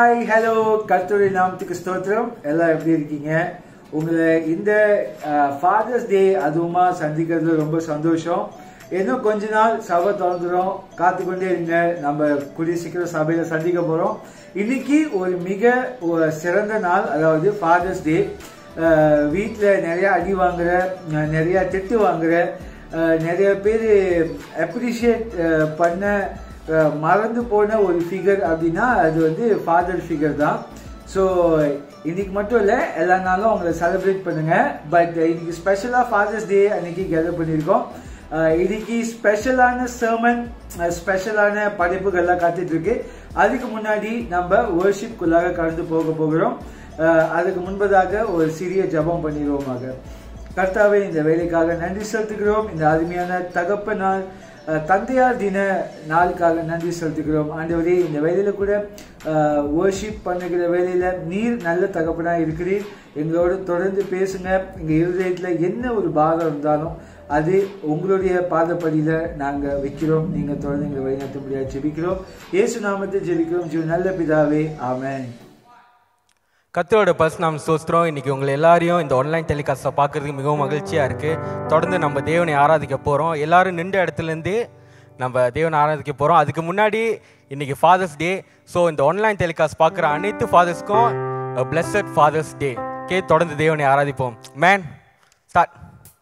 Hi hello கர்த்தருடைய நாமத்துக்கு ஸ்தோத்திரம் எல்லாம் எப்படி இருக்கீங்க உங்களை இந்த ஃபாதர்ஸ் டே அதுவுமா சந்திக்கிறதுல ரொம்ப சந்தோஷம் இன்னும் கொஞ்ச நாள் சபை திறந்துடும் காத்துக்கொண்டே இருங்க நம்ம கூடிய சீக்கிரம் சபையில சந்திக்க போறோம் இன்னைக்கு ஒரு மிக ஒரு சிறந்த நாள் அதாவது ஃபாதர்ஸ் டே வீட்டில் நிறைய அடி வாங்குற அஹ், நிறைய திட்டு வாங்குற அஹ், நிறைய பேர் அப்ரிஷியேட் பண்ண அஹ், மறந்து போன ஒரு ஃபிகர் அப்படின்னா அது வந்து ஃபாதர் ஃபிகர் தான் ஸோ இன்னைக்கு மட்டும் இல்லை எல்லா நாளும் அவங்கள செலிப்ரேட் பண்ணுங்க பட் இன்னைக்கு ஸ்பெஷலாக ஃபாதர்ஸ் டே அன்னைக்கு கேதர் பண்ணியிருக்கோம் அஹ், இன்னைக்கு ஸ்பெஷலான சர்மன் ஸ்பெஷலான படைப்புகள்லாம் காத்துட்டு இருக்கு அதுக்கு முன்னாடி நம்ம வேர்ஷிப்குள்ளாக கடந்து போக போகிறோம் அஹ், அதுக்கு முன்பதாக ஒரு சிறிய ஜெபம் பண்ணிடுவோமாக கர்த்தாவே இந்த வேலைக்காக நன்றி செலுத்துகிறோம் இந்த அருமையான தகப்ப நாள் அஹ், தந்தையார் தின நாளுக்காக நன்றி செலுத்துகிறோம் ஆண்டவரே இந்த வேலையில கூட வர்ஷிப் பண்ணுகிற வேலையில நீர் நல்ல தகப்பனா இருக்கிறீர் எங்களோட தொடர்ந்து பேசுங்க எங்க இருதயத்துல என்ன ஒரு பாகம் இருந்தாலும் அது உங்களுடைய பாதப்படியில நாங்க வைக்கிறோம் நீங்க தொடர்ந்து எங்களை வழிநடத்த முடியாது ஜெபிக்கிறோம் இயேசு நாமத்தை ஜெபிக்கிறோம் ஜீவ நல்ல பிதாவே ஆமென் கத்தரோட பர்ஸ் நாம் சோஸ்திரம் இன்னைக்கு உங்களை எல்லாரையும் இந்த ஆன்லைன் டெலிகாஸ்ட்டை பார்க்கறதுக்கு மிகவும் மகிழ்ச்சியாக இருக்குது தொடர்ந்து நம்ம தேவனை ஆராதிக்க போகிறோம் எல்லாரும் நின்ற இடத்துலேருந்து நம்ம தேவனை ஆராதிக்க போகிறோம் அதுக்கு முன்னாடி இன்னைக்கு ஃபாதர்ஸ் டே ஸோ இந்த ஆன்லைன் டெலிகாஸ்ட் பார்க்குற அனைத்து ஃபாதர்ஸ்க்கும் பிளஸட் ஃபாதர்ஸ் டே கே தொடர்ந்து தேவனை ஆராதிப்போம் மேன் ஸ்டார்ட்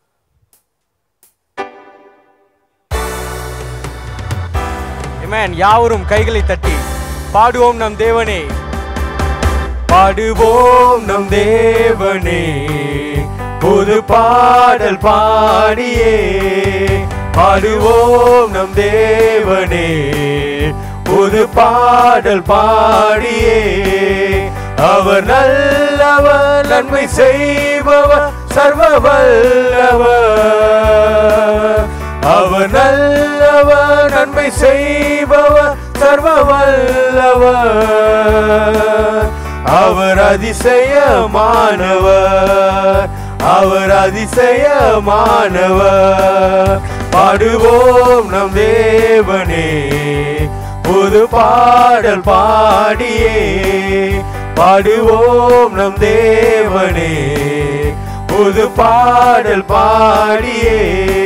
மேன் யாவரும் கைகளை தட்டி பாடுவோம் நம் தேவனே பாடுவோம் நம் தேவனே புது பாடல் பாடியே பாடுவோம் நம் தேவனே புது பாடல் பாடியே அவர் நல்லவர் நன்மை செய்பவர் சர்வ வல்லவர் அவர் நல்லவர் நன்மை செய்பவர் சர்வ வல்லவர் அவர் அதிசயமானவர் அவர் அதிசயமானவர் பாடுவோம் நம் தேவனே புது பாடல் பாடியே பாடுவோம் நம் தேவனே புது பாடல் பாடியே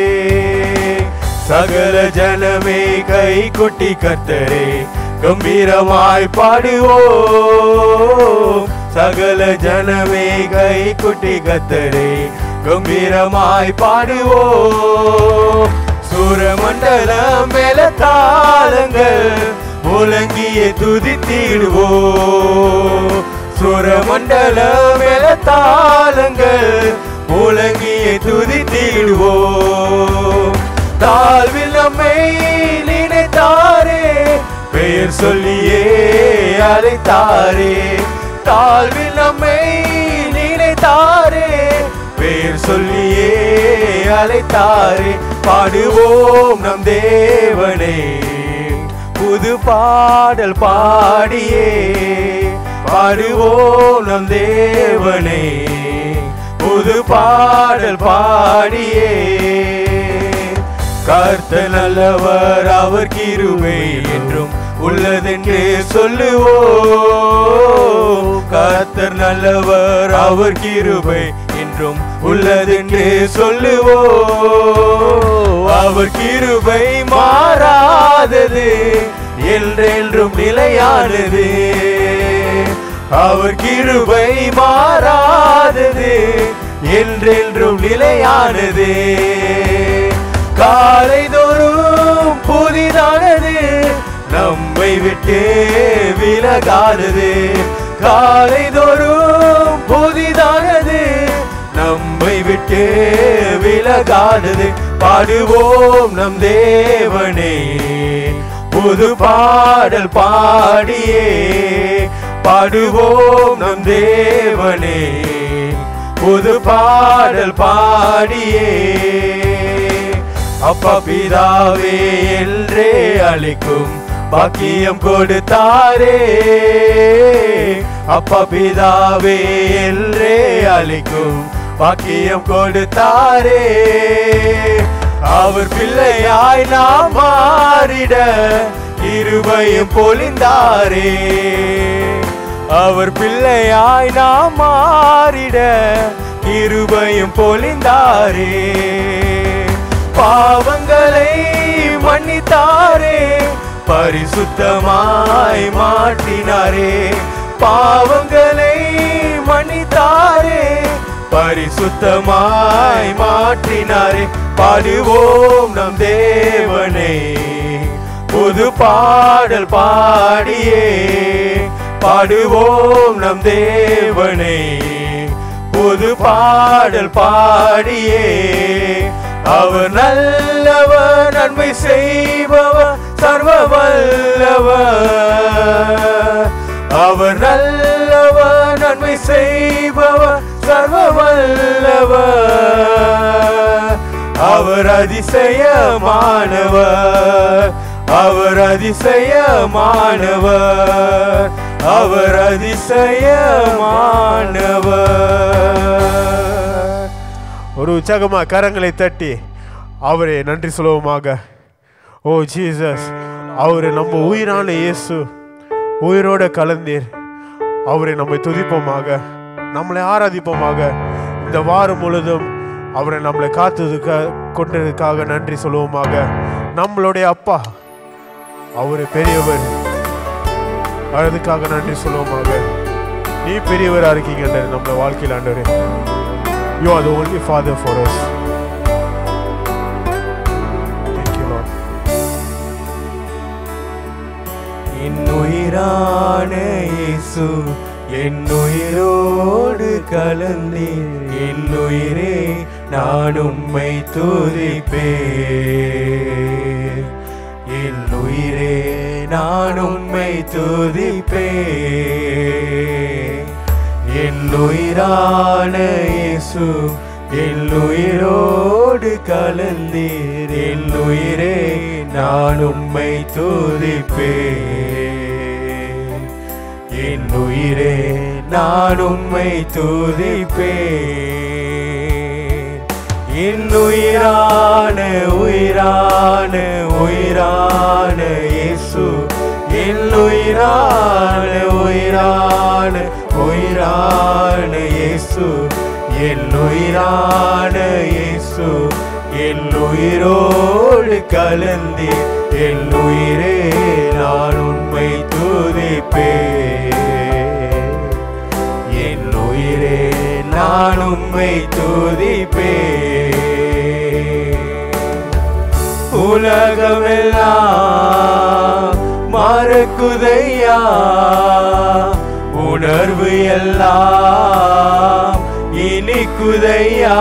சகல ஜனமே கை கொட்டி கர்த்தரே கம்பீரமாய் பாடுவோம் சகல ஜனமே கை கொட்டி கர்த்தரே கம்பீரமாய் பாடுவோம் சூரமண்டலம் மேல தாளங்கள் முழங்கிய துதித்திடுவோம் சூரமண்டலம் மேல தாளங்கள் முழங்கிய துதித்திடுவோம் தாழ்வில் நம்மை நினைத்தாரே பெயர் சொல்லியே அழைத்தாரே தாழ்வில் நம்மை நினைத்தாரே பெயர் சொல்லியே அழைத்தாரே பாடுவோம் நம் தேவனே புது பாடல் பாடியே பாடுவோம் நம் தேவனே புது பாடல் பாடியே கர்த்த நல்லவர் அவர் கிருபை என்றும் உள்ளதென்று சொல்லுவோம் கர்த்தர் நல்லவர் அவர் கிருபை என்றும் உள்ளதென்று சொல்லுவோம் அவர் கிருபை மாறாதது என்றென்றும் நிலையானது அவர் கிருபை மாறாதது என்றென்றும் நிலையானது காலை தோறும் புதிதானது நம்மை விட்டு விலகானது காலை தோறும் புதிதானது நம்மை விட்டு விலகானது பாடுவோம் நம் தேவனே புது பாடல் பாடியே பாடுவோம் நம் தேவனே புது பாடல் பாடியே அப்பா பிதாவே என்றே அளிக்கும் பாக்கியம் கொடுத்தாரே அப்பா பிதாவே என்றே அளிக்கும் பாக்கியம் கொடுத்தாரே அவர் பிள்ளையாய் நாம் மாறிட இருபையும் பொழிந்தாரே அவர் பிள்ளையாய் நாம் மாறிட இருபையும் பொழிந்தாரே பாவங்களை மன்னித்தாரே பரிசுத்தமாய் மாற்றினாரே பாவங்களை மன்னித்தாரே பரிசுத்தமாய் மாற்றினாரே பாடுவோம் நம் தேவனை புது பாடல் பாடியே பாடுவோம் நம் தேவனை புது பாடல் பாடியே அவர் நல்லவர் நன்மை செய்பவர் சர்வ வல்லவர் அவர் நல்லவர் நன்மை செய்பவர் சர்வ வல்லவர் அவர் அதிசயமானவர் அவர் அதிசயமானவர் அவர் அதிசயமானவர் ஒரு உற்சாகமா கரங்களை தட்டி அவரே நன்றி சொல்லுவோமாக ஓ ஜீசஸ் அவரு நம்ம உயிரான இயேசு உயிரோட கலந்தீர் அவரை நம்மை துதிப்போமாக நம்மளை ஆராதிப்போமாக இந்த வாரம் முழுதும் அவரை நம்மளை காத்ததுக்க கொண்டதுக்காக நன்றி சொல்லுவோமாக நம்மளுடைய அப்பா அவரு பெரியவர் அதுக்காக நன்றி சொல்லுவோமாக நீ பெரியவரா இருக்கீங்க நம்மள வாழ்க்கையில் ஆண்டவரே You are the only Father for us. Thank you, Lord. என் உயிரான இயேசு என் உயிரோடு கலந்தீர் என் உயிரே நான் உம்மை துதிப்பேன் என் உயிரே நான் உம்மை துதிப்பேன் என் உயிரான இயேசு என் உயிரோடு கலந்தீர் என் உயிரே நான் உம்மை துதிப்பேன் என் உயிரே நான் உம்மை துதிப்பேன் என் உயிரான உயிரான உயிரான இயேசு என் உயிரான உயிரான உயிரான இயேசு என் உயிரான இயேசு என் உயிரோடு கலந்தி என் உயிரே நான் உண்மை துதிப்பேன் என் உயிரே நான் உம்மை துதிப்பேன் உலகமெல்லாம் மறக்குதையா உணர்வு எல்லாம் இனிக்குதையா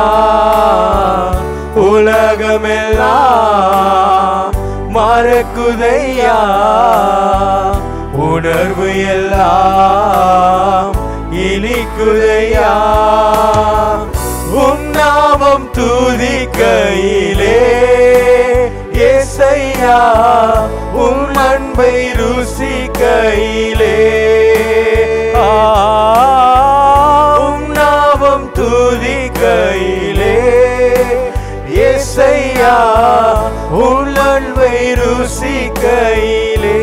உலகமெல்லாம் மறக்குதையா உணர்வு எல்லாம் இனிக்குதையா உம் நாமம் துதிக்கையிலே ஏசையா உம் அன்பை ருசிக்கையிலே ஆ, உம் நாமம் துதிக்கையிலே ஏசையா உம் அன்பை ருசிக்கையிலே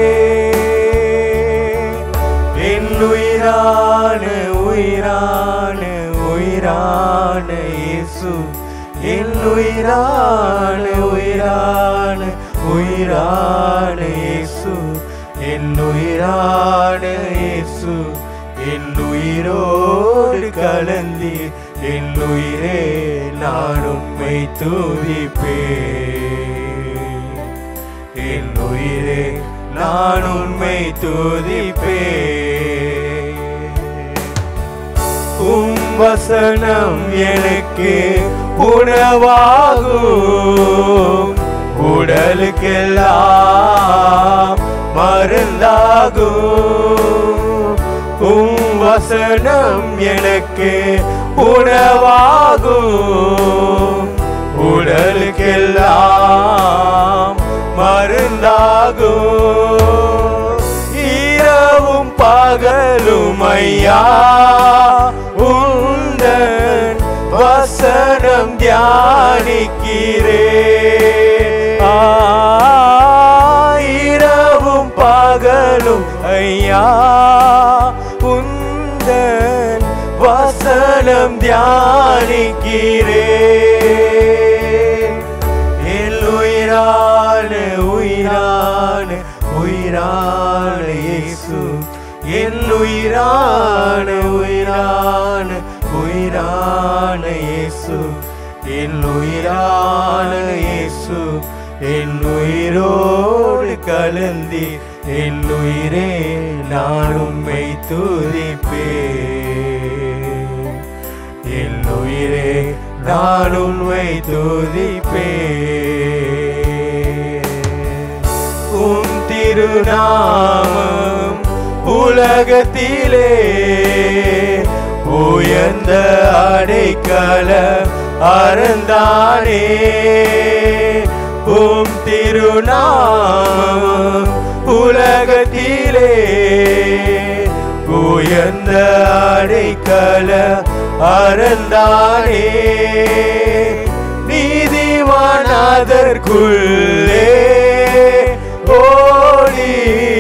என் உயிரான உயிரான உயிரான இயேசு என் உயிரான உயிரான உயிரான இயேசு என் உயிரான இயேசு என் உயிரோடு கலந்தி என் உயிரே நான் உம்மை துதிப்பேன் என் உயிரே நான் உண்மை துதிப்பேன் உம் வசனம் எனக்கு உணவாகும் உடலுக்கெல்லாம் மருந்தாகும் உம் வசனம் எனக்கு உணவாகும் உடலுக்கெல்லாம் மருந்தாகும் இரவும் பகலும் ஐயா உந்தன் வசனம் தியானிக்கிறே ஆ, இரவும் பகலும் ஐயா உன் வசனம் தியானிக்கிறேன் என் உயிரான உயிரான உயிரான இயேசு என் உயிரான உயிரான உயிரான இயேசு என் உயிரான இயேசு என் உயிரோடு கலந்தி என் உயிரே நான் உம்மை துதிப்பேன் என் உயிரே நான் உண்மை துதிப்பேன் உம் திருநாமம் உலகத்திலே உயர்ந்த அடைக்கல அறந்தானே உம் திருநாமம் உலகத்திலே உயர்ந்த அடைக்கல அறந்தானே நீதிவானதற்குள்ளே ஓடி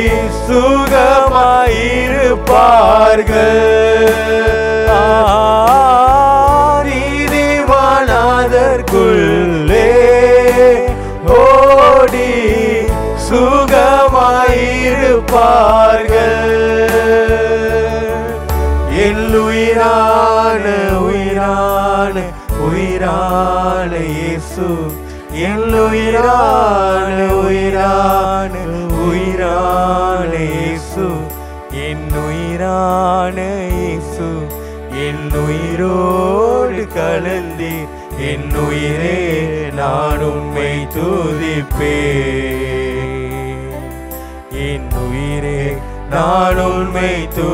சுகமாயிருப்பார்கள் ஆ, நீதிவானதற்குள்ளே ஓடி சுகமாயிருப்பார்கள் என் உயிரான உயிரான உயிரான இயேசு என் உயிரான உயிரான உயிரான இயேசு என் உயிரான இயேசு என் உயிரோடு கலந்தி என் உயிரே நான் உண்மை துதிப்பேன் என் உயிரே நான் உண்மை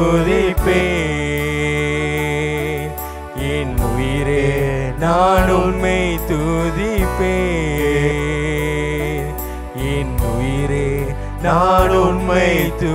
துதிப்பேன் என் உயிரே நான் உண்மை துதிப்பேன் என் உயிரே நான் உண்மை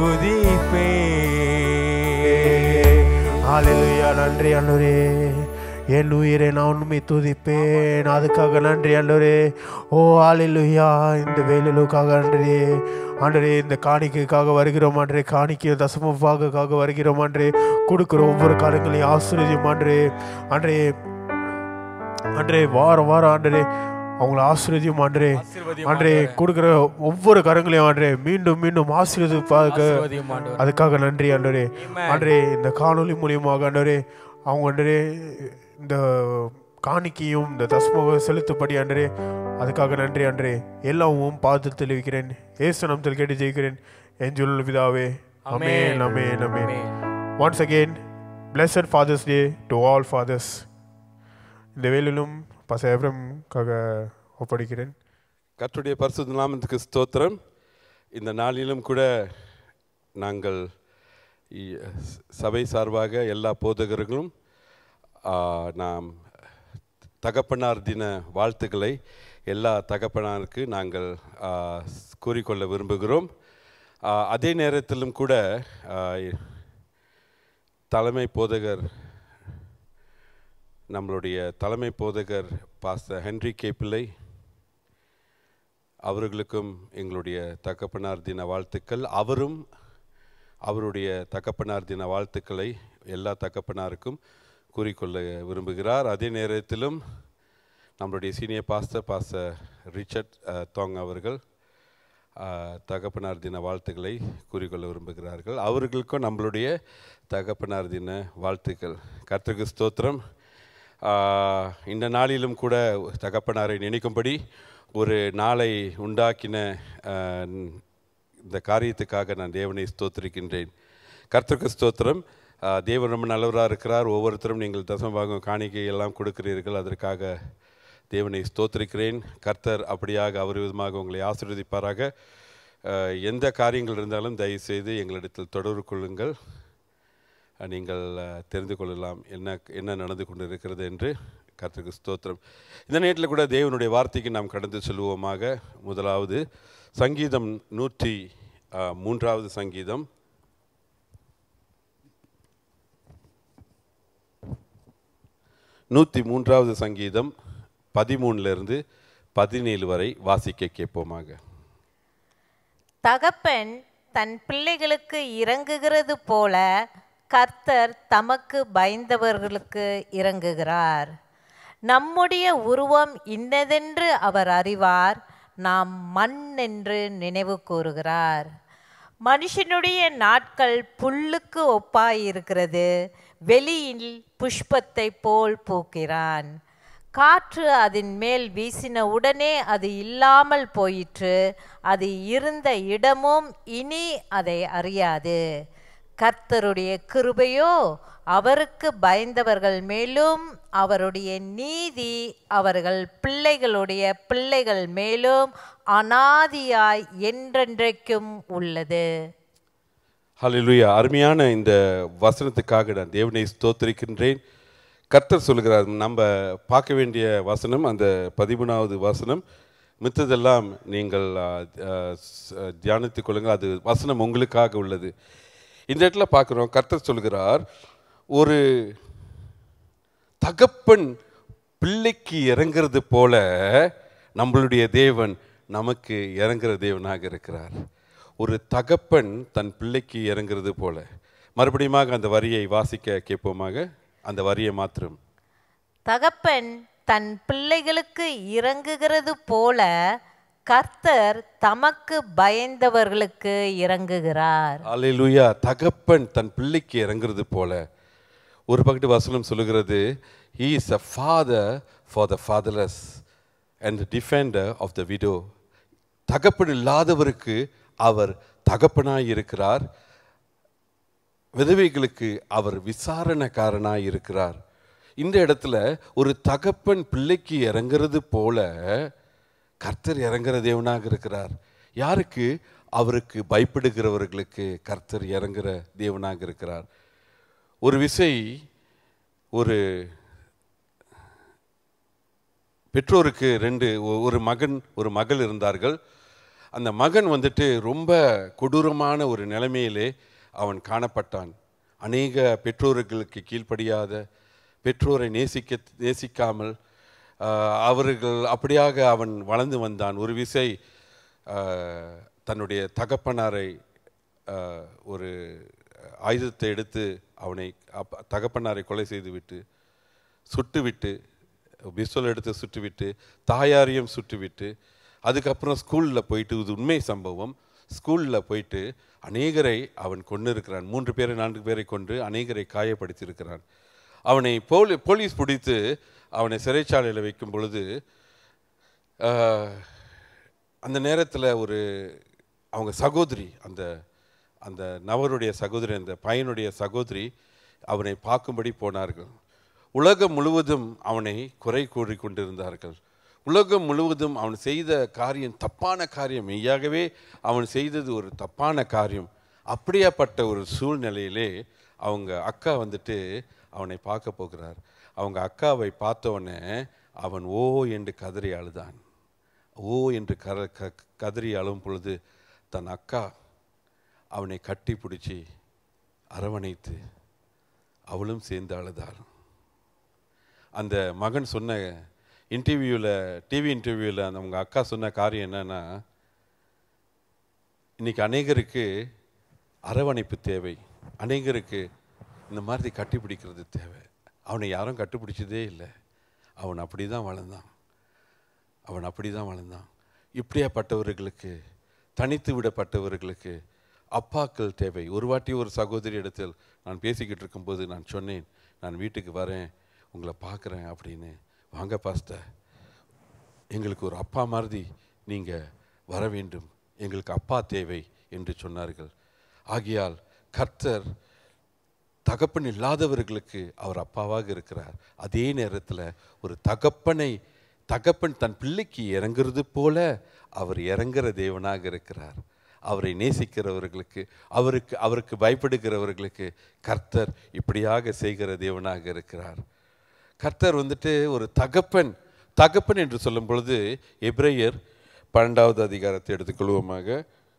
துதிப்பேன் ஹalleluya நன்றி ஆண்டவரே என் உயிரை நான் உண்மை துதிப்பேன் அதுக்காக நன்றி ஆண்டவரே ஓ ஹalleluya இந்த வேலைகளுக்காக நன்றி ஆண்டரே இந்த காணிக்கைக்காக வருகிறோம் ஆண்டரே காணிக்கை தசமபாகக்காக வருகிறோம் ஆண்டரே கொடுக்குற ஒவ்வொரு காரியங்களையும் ஆசீர்வதியும் ஆண்டரே ஆண்டரே ஆண்டரே வாரம் வாரம் ஆண்டரே அவங்கள ஆசீர்வதியும் ஆண்டரே ஆசீர்வதியும் ஆண்டரே கொடுக்குற ஒவ்வொரு கரங்களையும் ஆண்டரே மீண்டும் மீண்டும் ஆசீர்வதிப்பாக ஆசீர்வதியும் ஆண்டவரே. அதுக்காக நன்றி ஆண்டவரே Amen. ஆண்டரே இந்த காணொளி மூலியமாக ஆண்டவரே அவங்க ஆண்டரே இந்த காணிக்கையும் இந்த தஸ்மக செலுத்துப்படி ஆண்டரே அதுக்காக நன்றி ஆண்டரே எல்லாவும் பார்த்து தெளிவிக்கிறேன் ஏசு நாமத்தில் கேட்டு ஜெயிக்கிறேன் என் சொல்ல பிதாவே அமேன் அமேன் அமேன் once again blessed father's day to all fathers இந்த வேலையிலும் பச எப்ரம்காக ஒப்படைக்கிறேன் கர்த்தருடைய பரிசுத்த நாமத்துக்கு ஸ்தோத்திரம் இந்த நாளிலும் கூட நாங்கள் இ- சபை சார்பாக எல்லா போதகர்களும் ஆ, நாம் தகப்பனார் தின வாழ்த்துக்களை எல்லா தகப்பனாருக்கு நாங்கள் ஆ, கூறிக்கொள்ள விரும்புகிறோம் ஆ, அதே நேரத்திலும் கூட ஆ, தலைமை போதகர் நம்மளுடைய தலைமை போதகர் பாஸ்டர் ஹென்ரி கே பிள்ளை அவர்களுக்கும் எங்களுடைய தகப்பனார் தின வாழ்த்துக்கள் அவரும் அவருடைய தகப்பனார் தின வாழ்த்துக்களை எல்லா தகப்பனாருக்கும் கூறிக்கொள்ள விரும்புகிறார் அதே நேரத்திலும் நம்மளுடைய சீனியர் பாஸ்டர் பாஸ்டர் ரிச்சர்ட் அஹ், தாங் அவர்கள் அஹ், தகப்பனார் தின வாழ்த்துக்களை கூறிக்கொள்ள விரும்புகிறார்கள் அவர்களுக்கும் நம்மளுடைய தகப்பனார் தின வாழ்த்துக்கள் கர்த்தருக்கு ஸ்தோத்திரம் ஆஹ், இந்த நாளிலும் கூட தகப்பனாரை நினைக்கும்படி ஒரு நாளை உண்டாக்கின ஆஹ், இந்த காரியத்துக்காக நான் தேவனை ஸ்தோத்திரிக்கின்றேன் கர்த்தருக்கு ஸ்தோத்திரம் ஆஹ், தேவன் ரொம்ப நல்லவராக இருக்கிறார் ஒவ்வொருத்தரும் நீங்கள் தசமபாகம் காணிக்கை எல்லாம் கொடுக்கிறீர்கள் அதற்காக தேவனை ஸ்தோத்திரிக்கிறேன் கர்த்தர் அப்படியாக அவர் விதமாக உங்களை ஆசீர்வதிப்பாராக ஆஹ், எந்த காரியங்கள் இருந்தாலும் தயவுசெய்து எங்களிடத்தில் தொடர்பு கொள்ளுங்கள் அஹ், நீங்கள் அஹ், தெரிந்து கொள்ளலாம் என்ன என்ன நடந்து கொண்டு இருக்கிறது என்று கர்த்தருக்கு ஸ்தோத்திரம் இந்த நேரத்தில் கூட தேவனுடைய வார்த்தைக்கு நாம் கடந்து செல்வோமாக முதலாவது சங்கீதம் நூற்றி அஹ், மூன்றாவது சங்கீதம் நூற்றி மூன்றாவது சங்கீதம் பதிமூணுலேருந்து பதினேழு வரை வாசிக்க கேட்போமாக தகப்பன் தன் பிள்ளைகளுக்கு இறங்குகிறது போல கர்த்தர் தமக்கு பயந்தவர்களுக்கு இறங்குகிறார் நம்முடைய உருவம் இன்னதென்று அவர் அறிவார் நாம் மண் என்று நினைவு கூறுகிறார் மனுஷனுடைய நாட்கள் புல்லுக்கு ஒப்பாயிருக்கிறது வெளியில் புஷ்பத்தை போல் பூக்கிறான் காற்று அதன் மேல் வீசின உடனே அது இல்லாமல் போயிற்று அது இருந்த இடமும் இனி அதை அறியாது கர்த்தருடைய கிருபையோ அவருக்கு பயந்தவர்கள் மேலும் அவருடைய நீதி அவர்கள் பிள்ளைகளுடைய பிள்ளைகள் மேலும் அனாதியாய் என்றென்றைக்கும் உள்ளது ஹalleluya அருமையான இந்த வசனத்துக்காக நான் தேவனை ஸ்தோத்திரிக்கின்றேன் கர்த்தர் சொல்கிறார் நம்ம பார்க்க வேண்டிய வசனம் அந்த பதிமூணாவது வசனம் மித்ததெல்லாம் நீங்கள் ஆ, ஆ, ஸ்- தியானித்துக் கொள்ளுங்கள் அது வசனம் உங்களுக்காக உள்ளது இந்த இடத்துல பார்க்குறோம் கர்த்தர் சொல்கிறார் ஒரு தகப்பன் பிள்ளைக்கு இறங்குறது போல நம்மளுடைய தேவன் நமக்கு இறங்குற தேவனாக இருக்கிறார் ஒரு தகப்பன் தன் பிள்ளைக்கு இறங்குறது போல மறுபடியுமாக அந்த வரியை வாசிக்க கேட்போமாக அந்த வரியை மாத்திரம் தகப்பன் தன் பிள்ளைகளுக்கு இறங்குகிறது போல கர்த்தர் தமக்கு பயந்தவர்களுக்கு இறங்குகிறார் அல்லேலூயா தகப்பன் தன் பிள்ளைக்கு இறங்குறது போல ஒரு பக்கத்து வசனம் சொல்லுகிறது he is a father for the fatherless and the defender of the widow தகப்பன் இல்லாதவருக்கு அவர் தகப்பனாய் இருக்கிறார் விதவைகளுக்கு அவர் விசாரணக்காரனாய் இருக்கிறார் இந்த இடத்துல ஒரு தகப்பன் பிள்ளைக்கு இறங்குறது போல கர்த்தர் இறங்குற தேவனாக இருக்கிறார் யாருக்கு அவருக்கு பயப்படுகிறவர்களுக்கு கர்த்தர் இறங்குற தேவனாக இருக்கிறார் ஒரு விசை ஒரு பெற்றோருக்கு ரெண்டு ஒ- ஒரு மகன் ஒரு மகள் இருந்தார்கள் அந்த மகன் வந்துட்டு ரொம்ப கொடூரமான ஒரு நிலைமையிலே அவன் காணப்பட்டான் அநேக பெற்றோர்களுக்கு கீழ்ப்படியாத பெற்றோரை நேசிக்க நேசிக்காமல் ஆஹ், அவர்கள் அப்படியாக அவன் வளர்ந்து வந்தான் ஒரு விசை ஆஹ், தன்னுடைய தகப்பனாரை ஆஹ், ஒரு ஆயுதத்தை எடுத்து அவனை அப்ப- தகப்பனாரை கொலை செய்துவிட்டு சுட்டுவிட்டு பிஸ்டல் எடுத்து சுட்டுவிட்டு தாயாரையும் சுட்டுவிட்டு அதுக்கப்புறம் ஸ்கூலில் போயிட்டு இது உண்மை சம்பவம் ஸ்கூலில் போயிட்டு அநேகரை அவன் கொண்டு இருக்கிறான் மூன்று பேரை நான்கு பேரை கொண்டு அநேகரை காயப்படுத்தியிருக்கிறான் அவனை போலி போலீஸ் பிடித்து அவனை சிறைச்சாலையில் வைக்கும் பொழுது ஆஹ், அந்த நேரத்தில் ஒரு அவங்க சகோதரி அந்த அந்த நபருடைய சகோதரி அந்த பையனுடைய சகோதரி அவனை பார்க்கும்படி போனார்கள் உலகம் முழுவதும் அவனை குறை கூறி கொண்டிருந்தார்கள் உலகம் முழுவதும் அவன் செய்த காரியம் தப்பான காரியம் மெய்யாகவே அவன் செய்தது ஒரு தப்பான காரியம் அப்படியாப்பட்ட ஒரு சூழ்நிலையிலே அவங்க அக்கா வந்துட்டு அவனை பார்க்க போகிறார் அவங்க அக்காவை பார்த்தவொடனே அவன் ஓ என்று கதறி அழுதான் ஓ என்று கர க கதறி அழும் பொழுது தன் அக்கா அவனை கட்டி பிடிச்சி அரவணைத்து அவளும் சேர்ந்து அழுதாள் அந்த மகன் சொன்ன இன்டர்வியூவில் டிவி இன்டர்வியூவில் அந்த அவங்க அக்கா சொன்ன காரியம் என்னன்னா இன்னைக்கு அநேகருக்கு அரவணைப்பு தேவை அநேகருக்கு இந்த மாதிரி கட்டி பிடிக்கிறது தேவை அவனை யாரும் கட்டுப்பிடிச்சதே இல்லை அவன் அப்படி தான் வளர்ந்தான் அவன் அப்படி தான் வளர்ந்தான் இப்படியாப்பட்டவர்களுக்கு தனித்து விடப்பட்டவர்களுக்கு அப்பாக்கள் தேவை ஒரு வாட்டி ஒரு சகோதரி இடத்தில் நான் பேசிக்கிட்டு இருக்கும்போது நான் சொன்னேன் நான் வீட்டுக்கு வரேன் உங்களை பார்க்குறேன் அப்படின்னு வாங்க பாஸ்டர் எங்களுக்கு ஒரு அப்பா மாதிரி நீங்கள் வர வேண்டும் எங்களுக்கு அப்பா தேவை என்று சொன்னார்கள் ஆகையால் கர்த்தர் தகப்பன் இல்லாதவர்களுக்கு அவர் அப்பாவாக இருக்கிறார் அதே நேரத்தில் ஒரு தகப்பனை தகப்பன் தன் பிள்ளைக்கு இறங்குறது போல அவர் இறங்குற தேவனாக இருக்கிறார் அவரை நேசிக்கிறவர்களுக்கு அவருக்கு அவருக்கு பயப்படுகிறவர்களுக்கு கர்த்தர் இப்படியாக செய்கிற தேவனாக இருக்கிறார் கர்த்தர் வந்துட்டு ஒரு தகப்பன் தகப்பன் என்று சொல்லும் பொழுது எபிரேயர் பன்னெண்டாவது அதிகாரத்தை எடுத்துக்கொள்வோமாக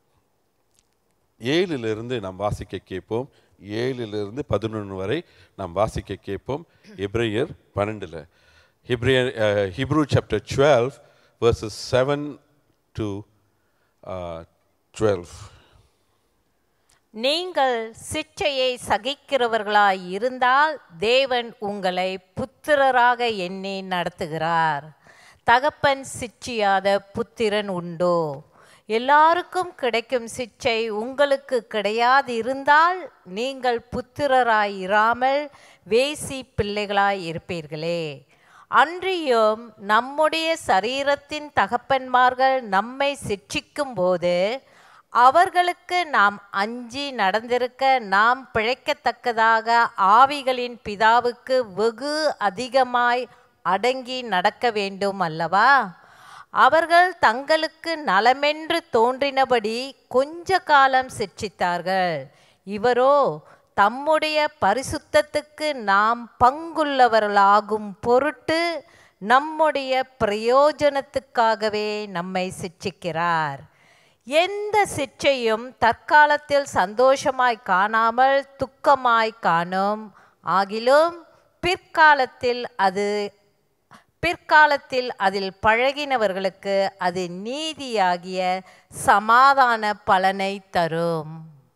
ஏழிலிருந்து நாம் வாசிக்க கேட்போம் ஏழிலிருந்து பதினொன்று வரை நாம் வாசிக்க கேட்போம் எப்ரேயர் பன்னெண்டில் ஹிப்ரேயர் Hebrew chapter twelve verses seven to twelve நீங்கள் சிற்சையை சகிக்கிறவர்களாய் இருந்தால் தேவன் உங்களை புத்திரராக எண்ணி நடத்துகிறார் தகப்பன் சிற்றியாத புத்திரன் உண்டோ எல்லாருக்கும் கிடைக்கும் சிற்சை உங்களுக்கு கிடையாது இருந்தால் நீங்கள் புத்திரராய் இராமல் வேசி பிள்ளைகளாய் இருப்பீர்களே அன்றியும் நம்முடைய சரீரத்தின் தகப்பன்மார்கள் நம்மை சிற்றிக்கும் போது அவர்களுக்கு நாம் அஞ்சி நடந்திருக்க நாம் பிழைக்கத்தக்கதாக ஆவிகளின் பிதாவுக்கு வெகு அதிகமாய் அடங்கி நடக்க வேண்டும் அல்லவா அவர்கள் தங்களுக்கு நலமென்று தோன்றினபடி கொஞ்ச காலம் சிற்றித்தார்கள் இவரோ தம்முடைய பரிசுத்தத்துக்கு நாம் பங்குள்ளவர்களாகும் பொருட்டு நம்முடைய பிரயோஜனத்துக்காகவே நம்மை சிற்றிக்கிறார் எந்த சிற்றையும் தற்காலத்தில் சந்தோஷமாய் காணாமல் துக்கமாய் காணும் ஆகிலும் பிற்காலத்தில் அது பிற்காலத்தில் அதில் பழகினவர்களுக்கு அது நீதியாகிய சமாதான பலனை தரும்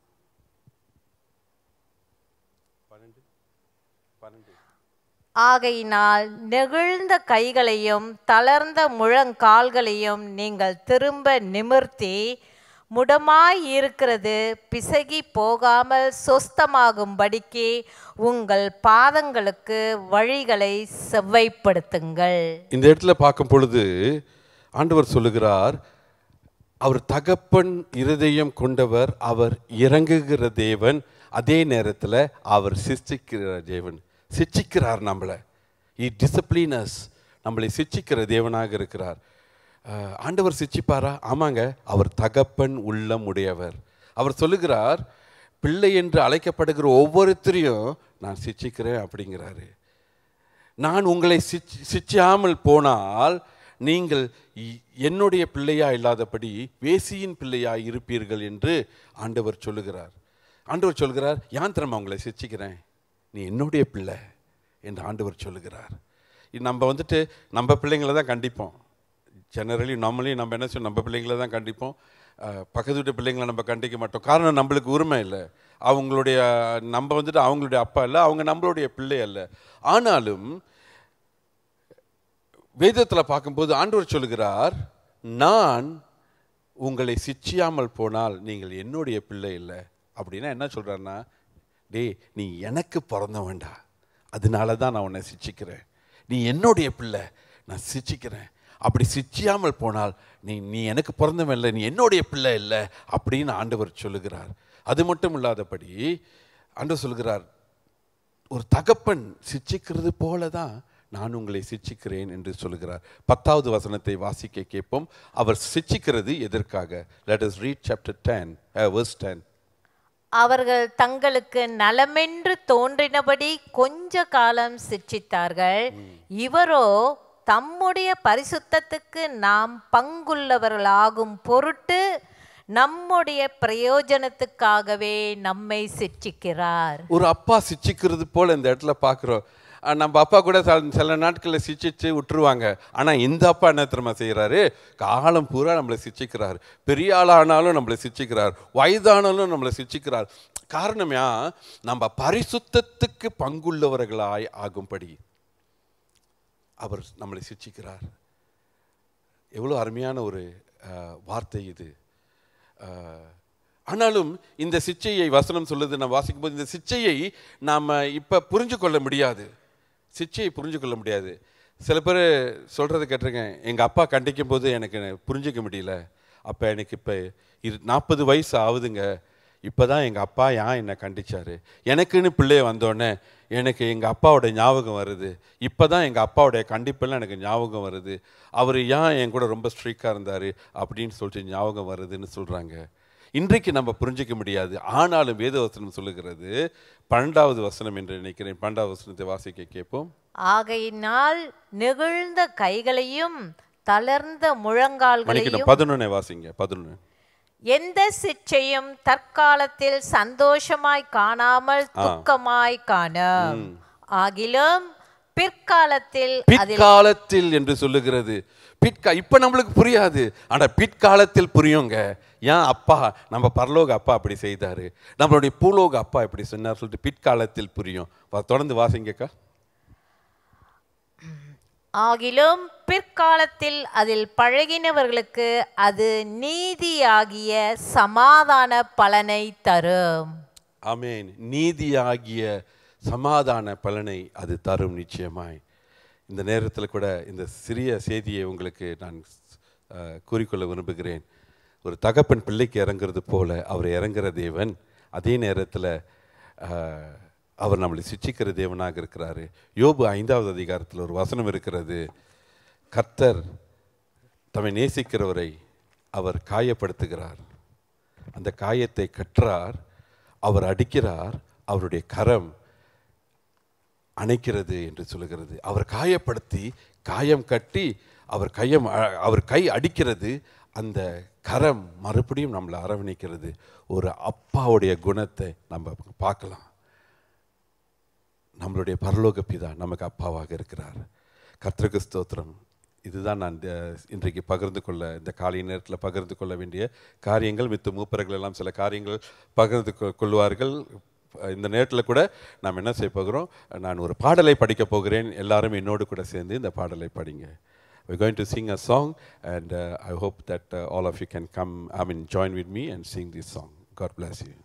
ஆகையினால் நெகிழ்ந்த கைகளையும் தளர்ந்த முழங்கால்களையும் நீங்கள் திரும்ப நிமிர்த்தி முடமாய் இருக்கிறது பிசகி போகாமல் சொஸ்தமாகும்படிக்கு உங்கள் பாதங்களுக்கு வழிகளை செவ்வைப்படுத்துங்கள் இந்த இடத்துல பார்க்கும் பொழுது ஆண்டவர் சொல்லுகிறார் அவர் தகப்பன் இருதயம் கொண்டவர் அவர் இறங்குகிற தேவன் அதே நேரத்தில் அவர் சிச்சிக்கிற தேவன் சிச்சிக்கிறார் நம்மளை இ டிசிப்ளினஸ் நம்மளை சிச்சிக்கிற தேவனாக இருக்கிறார் அஹ், ஆண்டவர் சிச்சிப்பாரா ஆமாங்க அவர் தகப்பன் உள்ளம் உடையவர் அவர் சொல்லுகிறார் பிள்ளை என்று அழைக்கப்படுகிற ஒவ்வொருத்தரையும் நான் சிச்சிக்கிறேன் அப்படிங்கிறாரு நான் உங்களை சிச் சிச்சாமல் போனால் நீங்கள் இ- என்னுடைய பிள்ளையா இல்லாதபடி வேசியின் பிள்ளையா இருப்பீர்கள் என்று ஆண்டவர் சொல்லுகிறார் ஆண்டவர் சொல்கிறார் யான் திறமை உங்களை சிச்சிக்கிறேன் நீ என்னுடைய பிள்ளை என்று ஆண்டவர் சொல்லுகிறார் இது நம்ம வந்துட்டு நம்ம பிள்ளைங்களை தான் கண்டிப்போம் ஜெனரலி நம்மளே நம்ம என்ன செய்வோம் நம்ம பிள்ளைங்களை தான் கண்டிப்போம் அஹ், பக்கத்து வீட்டு பிள்ளைங்களை நம்ம கண்டிக்க மாட்டோம் காரணம் நம்மளுக்கு உரிமை இல்லை அவங்களுடைய நம்ம வந்துட்டு அவங்களுடைய அப்பா இல்லை அவங்க நம்மளுடைய பிள்ளை அல்ல ஆனாலும் வேதத்தில் பார்க்கும்போது ஆண்டவர் சொல்லுகிறார் நான் உங்களை சிச்சியாமல் போனால் நீங்கள் என்னுடைய பிள்ளை இல்லை அப்படின்னா என்ன சொல்கிறாருன்னா டேய் நீ எனக்கு பிறந்தவன்டா அதனால தான் நான் உன்னை சிச்சிக்கிறேன் நீ என்னுடைய பிள்ளை நான் சிச்சிக்கிறேன் அப்படி சிச்சியாமல் போனால் நீ நீ எனக்கு பிறந்தவன் இல்லை நீ என்னுடைய பிள்ளை இல்லை அப்படின்னு ஆண்டவர் சொல்லுகிறார் அது மட்டும் இல்லாதபடி ஆண்டவர் சொல்லுகிறார் ஒரு தகப்பன் சிச்சிக்கிறது போல தான் நான் உங்களை சிச்சிக்கிறேன் என்று சொல்லுகிறார் பத்தாவது வசனத்தை வாசிக்க கேட்போம் அவர் சிச்சிக்கிறது எதற்காக let us read chapter 10 uh, verse 10 அவர்கள் தங்களுக்கு நலமென்று தோன்றினபடி கொஞ்ச காலம் சிற்றித்தார்கள் இவரோ தம்முடைய பரிசுத்தத்துக்கு நாம் பங்குள்ளவர்களாகும் பொருட்டு நம்முடைய பிரயோஜனத்துக்காகவே நம்மை சிற்றிக்கிறார் ஒரு அப்பா சிச்சிக்கிறது போல இந்த இடத்துல பார்க்குறோம் அஹ் நம்ம அப்பா கூட சில- சில நாட்களில் சிச்சிச்சு விட்டுருவாங்க ஆனால் இந்த அப்பா என்ன தெரியுமா செய்கிறாரு காலம் பூரா நம்மளை சிச்சிக்கிறார் பெரிய ஆளானாலும் நம்மளை சிச்சிக்கிறார் வயதானாலும் நம்மளை சிச்சிக்கிறார் காரணம்யா நம்ம பரிசுத்தத்துக்கு பங்குள்ளவர்களாய் ஆகும்படி அவர் நம்மளை சிச்சிக்கிறார் எவ்வளோ அருமையான ஒரு அஹ், வார்த்தை இது அஹ், ஆனாலும் இந்த சிச்சையை வசனம் சொல்லுது நான் வாசிக்கும்போது இந்த சிச்சையை நாம் இப்போ புரிஞ்சு கொள்ள முடியாது சிச்சையை புரிஞ்சு கொள்ள முடியாது சில பேர் சொல்கிறத கேட்டிருக்கேன் எங்கள் அப்பா கண்டிக்கும் போது எனக்கு புரிஞ்சிக்க முடியல அப்போ எனக்கு இப்போ இரு நாற்பது வயசு ஆகுதுங்க இப்போ தான் எங்கள் அப்பா ஏன் என்னை கண்டிச்சாரு எனக்குன்னு பிள்ளைய வந்தோடனே எனக்கு எங்கள் அப்பாவோட ஞாபகம் வருது இப்போ தான் எங்கள் அப்பாவுடைய கண்டிப்பெல்லாம் எனக்கு ஞாபகம் வருது அவர் ஏன் என் கூட ரொம்ப ஸ்ட்ரிக்டாக இருந்தார் அப்படின்னு சொல்லிட்டு ஞாபகம் வருதுன்னு சொல்கிறாங்க இன்றைக்கு நம்ம புரிஞ்சிக்க முடியாது ஆனாலும் வேதவசனம் சொல்லுகிறது பன்னெண்டாவது வசனம் என்று நினைக்கிறேன் பன்னெண்டாவது வசனத்தை வாசிக்க கேட்போம் ஆகையினால் நெகிழ்ந்த கைகளையும் தளர்ந்த மன்னிக்கணும் முழங்கால்களையும் பதினொன்னே வாசிங்க பதினொன்று எந்த சிற்றையும் தற்காலத்தில் சந்தோஷமாய் காணாமல் துக்கமாய் காணும் ஆகிலும் பிற்காலத்தில் அதில் பிற்காலத்தில் என்று சொல்லுகிறது பிற்கா இப்ப நம்மளுக்கு புரியாது ஆனா பிற்காலத்தில் புரியுங்க ஏன் அப்பா நம்ம பரலோக அப்பா அப்படி செய்தாரு நம்மளுடைய பூலோக அப்பா இப்படி சொன்னார் சொல்லிட்டு பிற்காலத்தில் புரியும் வா- தொடர்ந்து வாசிங்கக்கா ஆகிலும் பிற்காலத்தில் அதில் பழகினவர்களுக்கு அது நீதியாகிய சமாதான பலனை தரும் ஆமென் நீதியாகிய சமாதான பலனை அது தரும் நிச்சயமாய் இந்த நேரத்தில் கூட இந்த சிறிய செய்தியை உங்களுக்கு நான் அஹ், கூறிக்கொள்ள விரும்புகிறேன் ஒரு தகப்பன் பிள்ளைக்கு இறங்குறது போல அவர் இறங்குற தேவன் அதே நேரத்தில் அவர் நம்மளை சிட்சிக்கிற தேவனாக இருக்கிறாரு யோபு ஐந்தாவது அதிகாரத்தில் ஒரு வசனம் இருக்கிறது கர்த்தர் தம்மை நேசிக்கிறவரை அவர் காயப்படுத்துகிறார் அந்த காயத்தை கற்றார் அவர் அடிக்கிறார் அவருடைய கரம் அணைக்கிறது என்று சொல்லுகிறது அவர் காயப்படுத்தி காயம் கட்டி அவர் கையம் அ- அவர் கை அடிக்கிறது அந்த கரம் மறுபடியும் நம்மளை அரவணைக்கிறது ஒரு அப்பாவுடைய குணத்தை நம்ம பார்க்கலாம் நம்மளுடைய பரலோக பிதா நமக்கு அப்பாவாக இருக்கிறார் கர்த்தருக்கு ஸ்தோத்திரம் இதுதான் நான் இந்த இன்றைக்கு பகிர்ந்து கொள்ள இந்த காலை நேரத்தில் பகிர்ந்து கொள்ள வேண்டிய காரியங்கள் மித்த மூப்பர்கள் எல்லாம் சில காரியங்கள் பகிர்ந்து கொ- கொள்வார்கள் இந்த நேரத்தில் கூட நாம் என்ன செய்ய போகிறோம் நான் ஒரு பாடலை படிக்க போகிறேன் எல்லாரும் என்னோடு கூட சேர்ந்து இந்த பாடலை படிங்க We're going to sing a song, and uh, I hope that uh, all of you can come, I mean, join with me and sing this song. God bless you.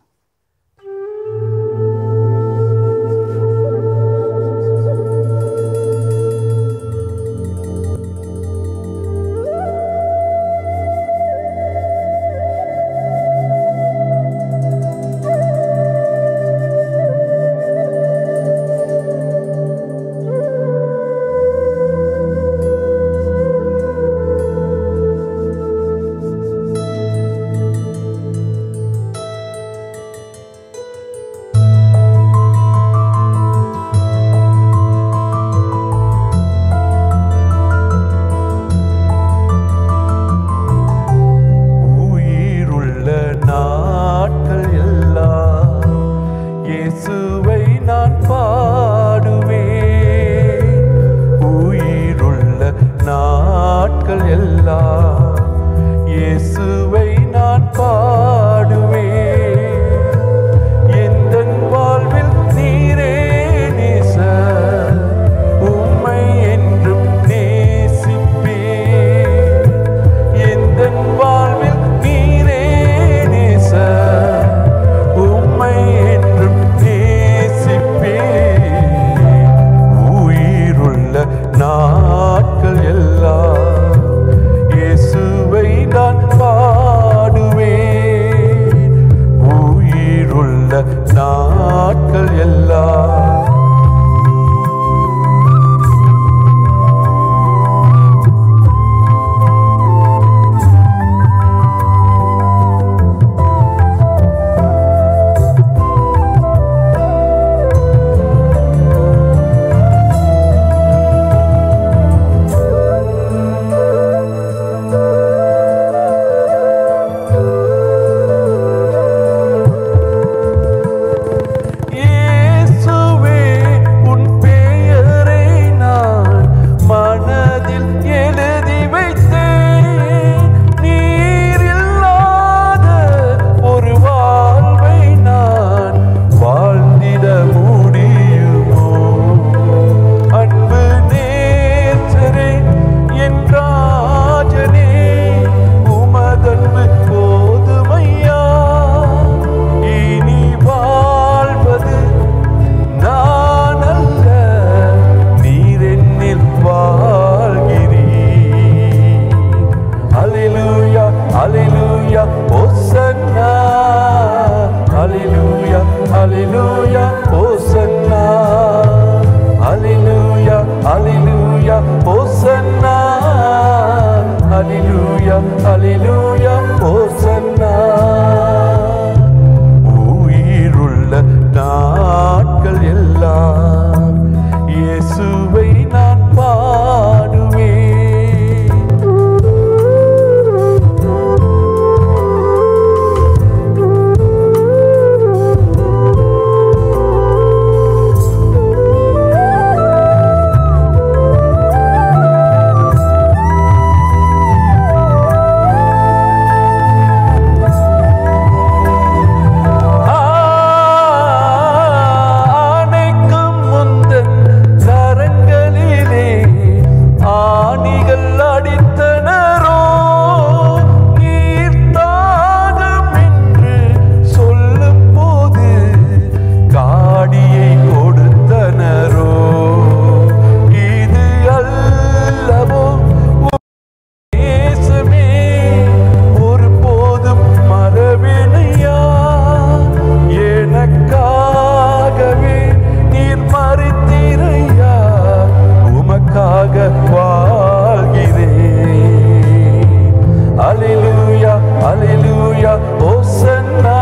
வாழ்கிறேன் அலிலூயா அலிலூயா ஓசன்னா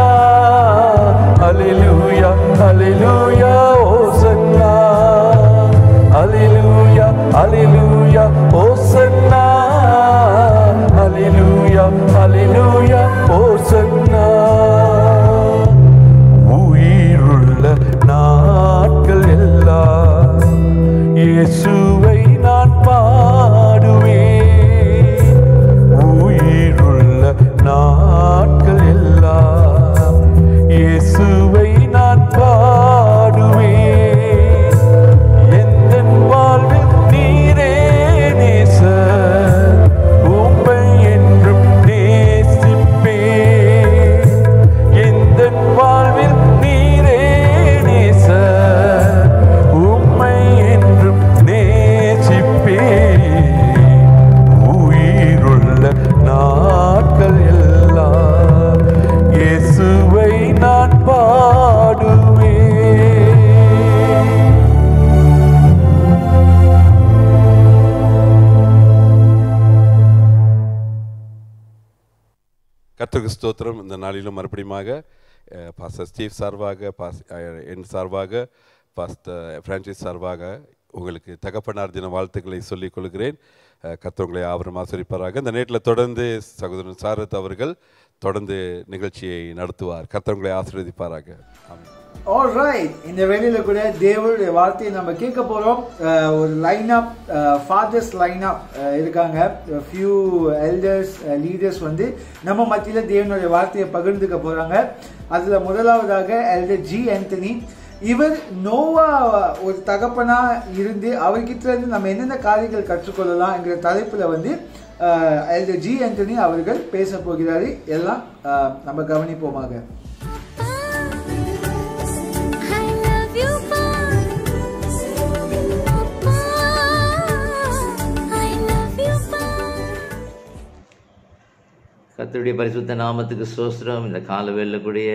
அலிலூயா அலிலூயா ஓசன்னா அலிலூயா அலிலூயா ஓசன்னா அலிலூயா அலிலூயா ஓசன்னா உயிருள்ள நாட்கள் எல்லாம் இயேசுவை நான் பாடுவேன் உயிருள்ள நாட்கள் எல்லாம் இயேசுவை நான் பாடுவேன் எந்தன் வாழ்வில் நீரே நேசர் உம்மை என்றும் நேசிப்பேன் எந்தன் வாழ்வில் நீரே நேசர் உம்மை என்றும் நேசிப்பேன் உயிருள்ள நாட்கள் எல்லாம் இயேசுவை நான் பாடுவேன் கர்த்தருக்கு ஸ்தோத்திரம் இந்த நாளிலும் மறுபடியுமாக அஹ், பாஸ்டர் ஸ்டீவ் சார்பாக பாஸ் அஹ், என் சார்பாக பாஸ்டர் பிரான்சிஸ் சார்பாக உங்களுக்கு தகப்பனார் தின வாழ்த்துக்களை சொல்லிக் கொள்கிறேன் அஹ், கர்த்தர் உங்களை ஆவரம் ஆசிரிப்பாராக இந்த நேட்டில் தொடர்ந்து சகோதரன் சாரத் அவர்கள் தொடர்ந்து நிகழ்ச்சியை நடத்துவார் கர்த்தர் உங்களை ஆசீர்வதிப்பாராக ஆமென் ஆல்ரைட் இந்த வேலையில கூட தேவனுடைய வார்த்தையை நம்ம கேட்க போறோம் அஹ், ஒரு line up fathers line up இருக்காங்க ஃபியூ எல்டர்ஸ் லீடர்ஸ் வந்து நம்ம மத்தியில தேவனுடைய வார்த்தையை பகிர்ந்துக்க போறாங்க அதுல முதலாவதாக எல்டர் ஜி ஆண்டனி இவர் நோவா ஒரு தகப்பனா இருந்து அவர்கிட்ட இருந்து நம்ம என்னென்ன காரியங்கள் கற்றுக்கொள்ளலாம் என்கிற தலைப்புல வந்து எல்டர் ஜி ஆண்டனி அவர்கள் பேச போகிறாரு எல்லாம் அஹ், நம்ம கவனிப்போமாக I love you, Papa. I love you, Papa. கர்த்தருடைய பரிசுத்த நாமத்துக்கு சோஸ்திரம் இந்த காலவேளில் கூடிய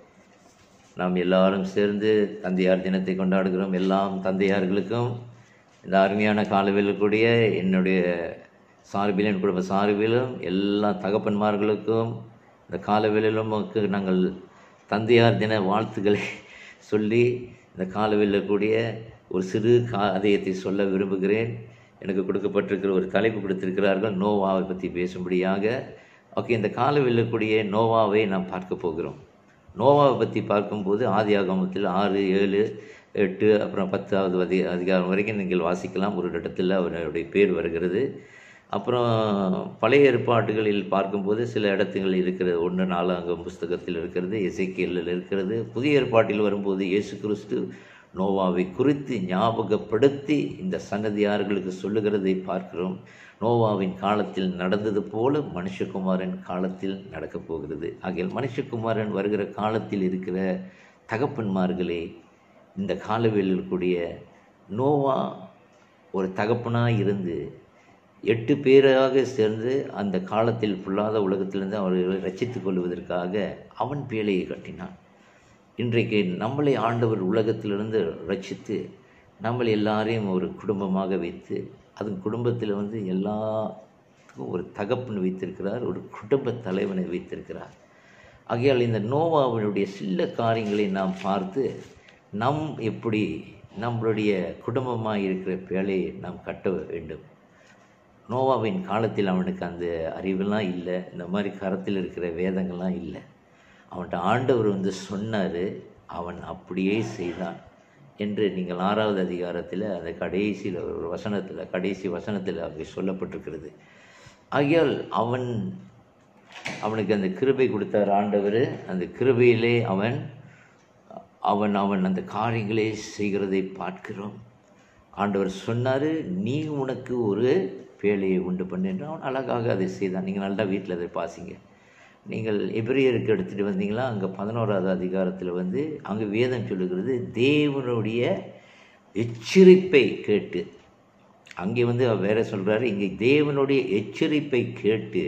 நாம் எல்லாரும் சேர்ந்து தந்தையார் தினத்தை கொண்டாடுகிறோம் எல்லாம் தந்தையார்களுக்கும் இந்த அருமையான காலவேளில் கூடிய என்னுடைய சார்பிலும் என் குடும்ப சார்பிலும் எல்லா தகப்பன்மார்களுக்கும் இந்த காலவேளிலும் நமக்கு நாங்கள் தந்தையார் தின வாழ்த்துக்களை சொல்லி இந்த காலவேளில் கூடிய ஒரு சிறு காரியத்தை சொல்ல விரும்புகிறேன் எனக்கு கொடுக்கப்பட்டிருக்கிற ஒரு தலைப்பு கொடுத்திருக்கிறார்கள் நோவாவை பற்றி பேசும்படியாக ஓகே இந்த காலவில் கூடிய நோவாவை நாம் பார்க்க போகிறோம் நோவாவை பற்றி பார்க்கும்போது ஆதி ஆகமத்தில் ஆறு ஏழு எட்டு அப்புறம் பத்தாவது அதி அதிகாரம் வரைக்கும் நீங்கள் வாசிக்கலாம் ஒரு இடத்துல அவருடைய பேர் வருகிறது அப்புறம் பழைய ஏற்பாட்டுகளில் பார்க்கும்போது சில இடத்துகளில் இருக்கிறது ஒன்று நாலாங்கம் புஸ்தகத்தில் இருக்கிறது எசைக்கியலில் இருக்கிறது புதிய ஏற்பாட்டில் வரும்போது இயேசு கிறிஸ்து நோவாவை குறித்து ஞாபகப்படுத்தி இந்த சன்னதியார்களுக்கு சொல்லுகிறதை பார்க்கிறோம் நோவாவின் காலத்தில் நடந்தது போல மனுஷகுமாரன் காலத்தில் நடக்கப் போகிறது ஆகையால் மனுஷகுமாரன் வருகிற காலத்தில் இருக்கிற தகப்பன்மார்களே இந்த காலவேளில் கூடிய நோவா ஒரு தகப்பனாக இருந்து எட்டு பேராக சேர்ந்து அந்த காலத்தில் புல்லாத உலகத்திலிருந்து அவர்களை ரட்சித்துக் கொள்வதற்காக அவன் பேழையை கட்டினான் இன்றைக்கு நம்மளை ஆண்டவர் உலகத்திலிருந்து ரட்சித்து நம்மளை எல்லாரையும் ஒரு குடும்பமாக வைத்து அதன் குடும்பத்தில் வந்து எல்லாத்துக்கும் ஒரு தகப்பன் வைத்திருக்கிறார் ஒரு குடும்ப தலைவனை வைத்திருக்கிறார் ஆகையால் இந்த நோவாவினுடைய சில காரியங்களை நாம் பார்த்து நம் எப்படி நம்மளுடைய குடும்பமாக இருக்கிற பேழையை நாம் கட்ட வேண்டும் நோவாவின் காலத்தில் அவனுக்கு அந்த அறிவெல்லாம் இல்லை இந்த மாதிரி கரத்தில் இருக்கிற வேதங்கள்லாம் இல்லை அவன்கிட்ட ஆண்டவர் வந்து சொன்னார் அவன் அப்படியே செய்தான் என்று நீங்கள் ஆறாவது அதிகாரத்தில் அந்த கடைசியில் ஒரு வசனத்தில் கடைசி வசனத்தில் அப்படி சொல்லப்பட்டிருக்கிறது ஆகையால் அவன் அவனுக்கு அந்த கிருபை கொடுத்தார் ஆண்டவர் அந்த கிருபையிலே அவன் அவன் அவன் அந்த காரியங்களை செய்கிறதை பார்க்கிறோம் ஆண்டவர் சொன்னார் நீ உனக்கு ஒரு பேழையை உண்டு பண்ணு என்று அவன் அழகாக அதை செய்தான் நீங்கள் நல்லா வீட்டில் அதை பாசிங்க நீங்கள் எபிரியருக்கு எடுத்துகிட்டு வந்தீங்களா அங்கே பதினோராவது அதிகாரத்தில் வந்து அங்கே வேதம் சொல்லுகிறது தேவனுடைய எச்சரிப்பை கேட்டு அங்கே வந்து அவர் வேற சொல்கிறாரு இங்கே தேவனுடைய எச்சரிப்பை கேட்டு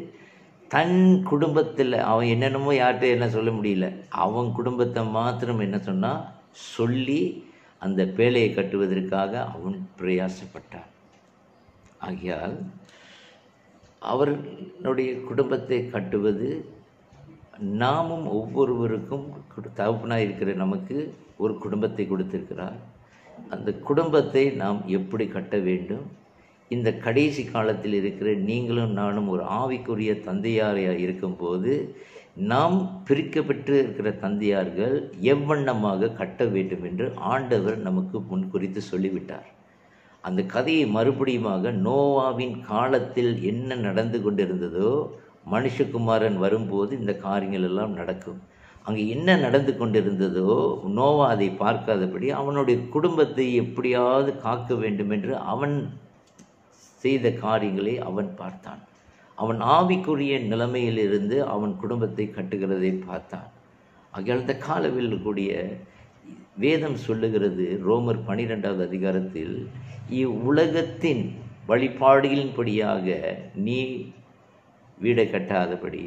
தன் குடும்பத்தில் அவன் என்னென்னமோ யார்கிட்ட என்ன சொல்ல முடியல அவன் குடும்பத்தை மாத்திரம் என்ன சொன்னால் சொல்லி அந்த பேழையை கட்டுவதற்காக அவன் பிரயாசப்பட்டான் ஆகையால் அவர்களுடைய குடும்பத்தை கட்டுவது நாமும் ஒவ்வொருவருக்கும் குடு- தகப்பனாய் இருக்கிற நமக்கு ஒரு குடும்பத்தை கொடுத்திருக்கிறார் அந்த குடும்பத்தை நாம் எப்படி கட்ட வேண்டும் இந்த கடைசி காலத்தில் இருக்கிற நீங்களும் நானும் ஒரு ஆவிக்குரிய தந்தையாரையாக இருக்கும்போது நாம் பிரிக்கப்பட்டு இருக்கிற தந்தையார்கள் எவ்வண்ணமாக கட்ட வேண்டும் என்று ஆண்டவர் நமக்கு முன் குறித்து சொல்லிவிட்டார் அந்த கதையை மறுபடியுமாக நோவாவின் காலத்தில் என்ன நடந்து கொண்டிருந்ததோ மனுஷகுமாரன் வரும்போது இந்த காரியங்கள் எல்லாம் நடக்கும் அங்கே என்ன நடந்து கொண்டிருந்ததோ நோவா அதை பார்க்காதபடி அவனுடைய குடும்பத்தை எப்படியாவது காக்க வேண்டும் என்று அவன் செய்த காரியங்களை அவன் பார்த்தான் அவன் ஆவிக்குரிய நிலைமையிலிருந்து அவன் குடும்பத்தை கட்டுகிறதை பார்த்தான் ஆகையால் இந்த காலவில் கூடிய வேதம் சொல்லுகிறது ரோமர் பனிரெண்டாவது அதிகாரத்தில் இவ்வுலகத்தின் வழிபாடுகளின்படியாக நீ வீடை கட்டாதபடி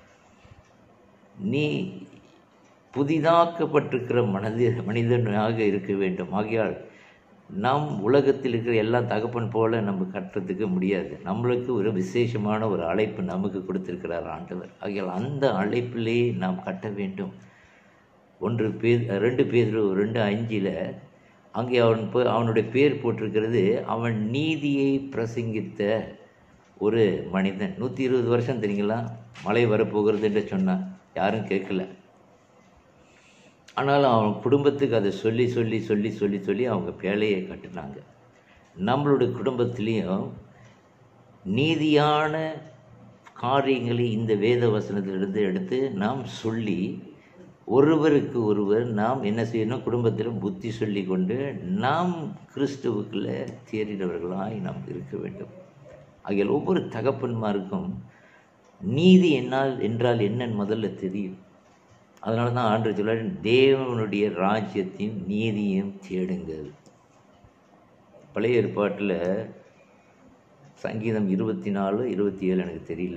நீ புதிதாக்கப்பட்டிருக்கிற மனது மனிதனாக இருக்க வேண்டும் ஆகையால் நாம் உலகத்தில் இருக்கிற எல்லா தகப்பன் போல நம்ம கட்டுறதுக்கு முடியாது நம்மளுக்கு ஒரு விசேஷமான ஒரு அழைப்பு நமக்கு கொடுத்திருக்கிறார் ஆண்டவர் ஆகையால் அந்த அழைப்பிலே நாம் கட்ட வேண்டும் ஒன்று பேர் ரெண்டு பேர் ரெண்டு அஞ்சில் அங்கே அவன் பே- அவனுடைய பேர் போட்டிருக்கிறது அவன் நீதியை பிரசங்கித்த ஒரு மனிதன் நூற்றி இருபது வருஷம் தெரியுங்களா மழை வரப்போகிறது என்று சொன்னான் யாரும் கேட்கல ஆனாலும் அவன் குடும்பத்துக்கு அதை சொல்லி சொல்லி சொல்லி சொல்லி சொல்லி அவங்க பேழையை கட்டினாங்க நம்மளுடைய குடும்பத்திலையும் நீதியான காரியங்களை இந்த வேத வசனத்திலிருந்து எடுத்து நாம் சொல்லி ஒருவருக்கு ஒருவர் நாம் என்ன செய்யணும் குடும்பத்தில் புத்தி சொல்லி கொண்டு நாம் கிறிஸ்துவுக்குள்ள தேறினவர்களாய் நாம் இருக்க வேண்டும் ஆகிய ஒவ்வொரு தகப்பன்மாருக்கும் நீதி என்னால் என்றால் என்னன்னு முதல்ல தெரியும் அதனால தான் ஆண்டு சொல்ல தேவனுடைய ராஜ்யத்தையும் நீதியும் தேடுங்கள் பழைய ஏற்பாட்டில் சங்கீதம் இருபத்தி நாலு இருபத்தி ஏழு எனக்கு தெரியல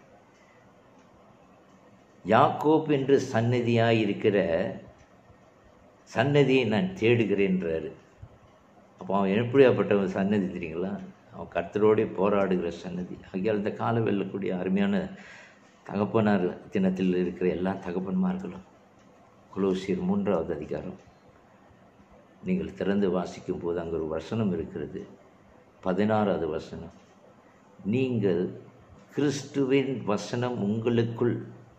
யாக்கோப் என்று சன்னதியாய் இருக்கிற சன்னதியை நான் தேடுகிறேன்றாரு அப்போ அவன் எப்படியாப்பட்ட சன்னதி தெரியுங்களா அவன் கர்த்தரோடே போராடுகிற சன்னதி ஆகியால் இந்த கால வெல்லக்கூடிய அருமையான தகப்பனார் தினத்தில் இருக்கிற எல்லா தகப்பன்மார்களும் குலோசியர் மூன்றாவது அதிகாரம் நீங்கள் திறந்து வாசிக்கும் போது அங்கே ஒரு வசனம் இருக்கிறது பதினாறாவது வசனம் நீங்கள் கிறிஸ்துவின் வசனம் உங்களுக்குள்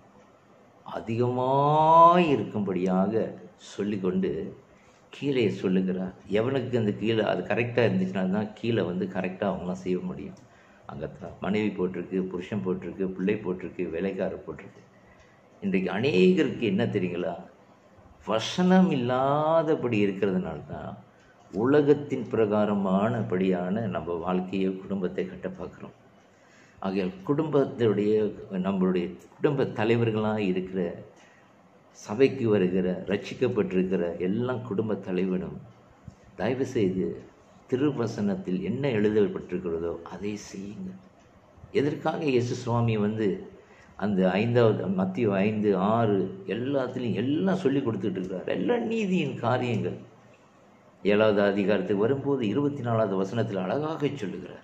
அதிகமாய் இருக்கும்படியாக சொல்லிக்கொண்டு கீழே சொல்லுகிறார் எவனுக்கு அந்த கீழே அது கரெக்டாக இருந்துச்சுன்னா தான் கீழே வந்து கரெக்டாக அவங்களாம் செய்ய முடியும் அங்கே த- மனைவி போட்டிருக்கு புருஷன் போட்டிருக்கு பிள்ளை போட்டிருக்கு வேலைக்காரர் போட்டிருக்கு இன்றைக்கு அநேகருக்கு என்ன தெரியுங்களா வசனம் இல்லாதபடி இருக்கிறதுனால தான் உலகத்தின் பிரகாரமானபடியான நம்ம வாழ்க்கையை குடும்பத்தை கட்ட பார்க்குறோம் ஆகையால் குடும்பத்துடைய நம்மளுடைய குடும்ப தலைவர்களாக இருக்கிற சபைக்கு வருகிற ரட்சிக்கப்பட்டிருக்கிற எல்லா குடும்ப தலைவனும் தயவு செய்து திருவசனத்தில் என்ன எழுதப்பட்டிருக்கிறதோ அதை செய்யுங்க எதற்காக இயேசு சுவாமி வந்து அந்த ஐந்தாவது மத்திய ஐந்து ஆறு எல்லாத்துலேயும் எல்லாம் சொல்லி கொடுத்துட்டு இருக்கிறார் எல்லாம் நீதியின் காரியங்கள் ஏழாவது அதிகாரத்துக்கு வரும்போது இருபத்தி நாலாவது வசனத்தில் அழகாக சொல்லுகிறார்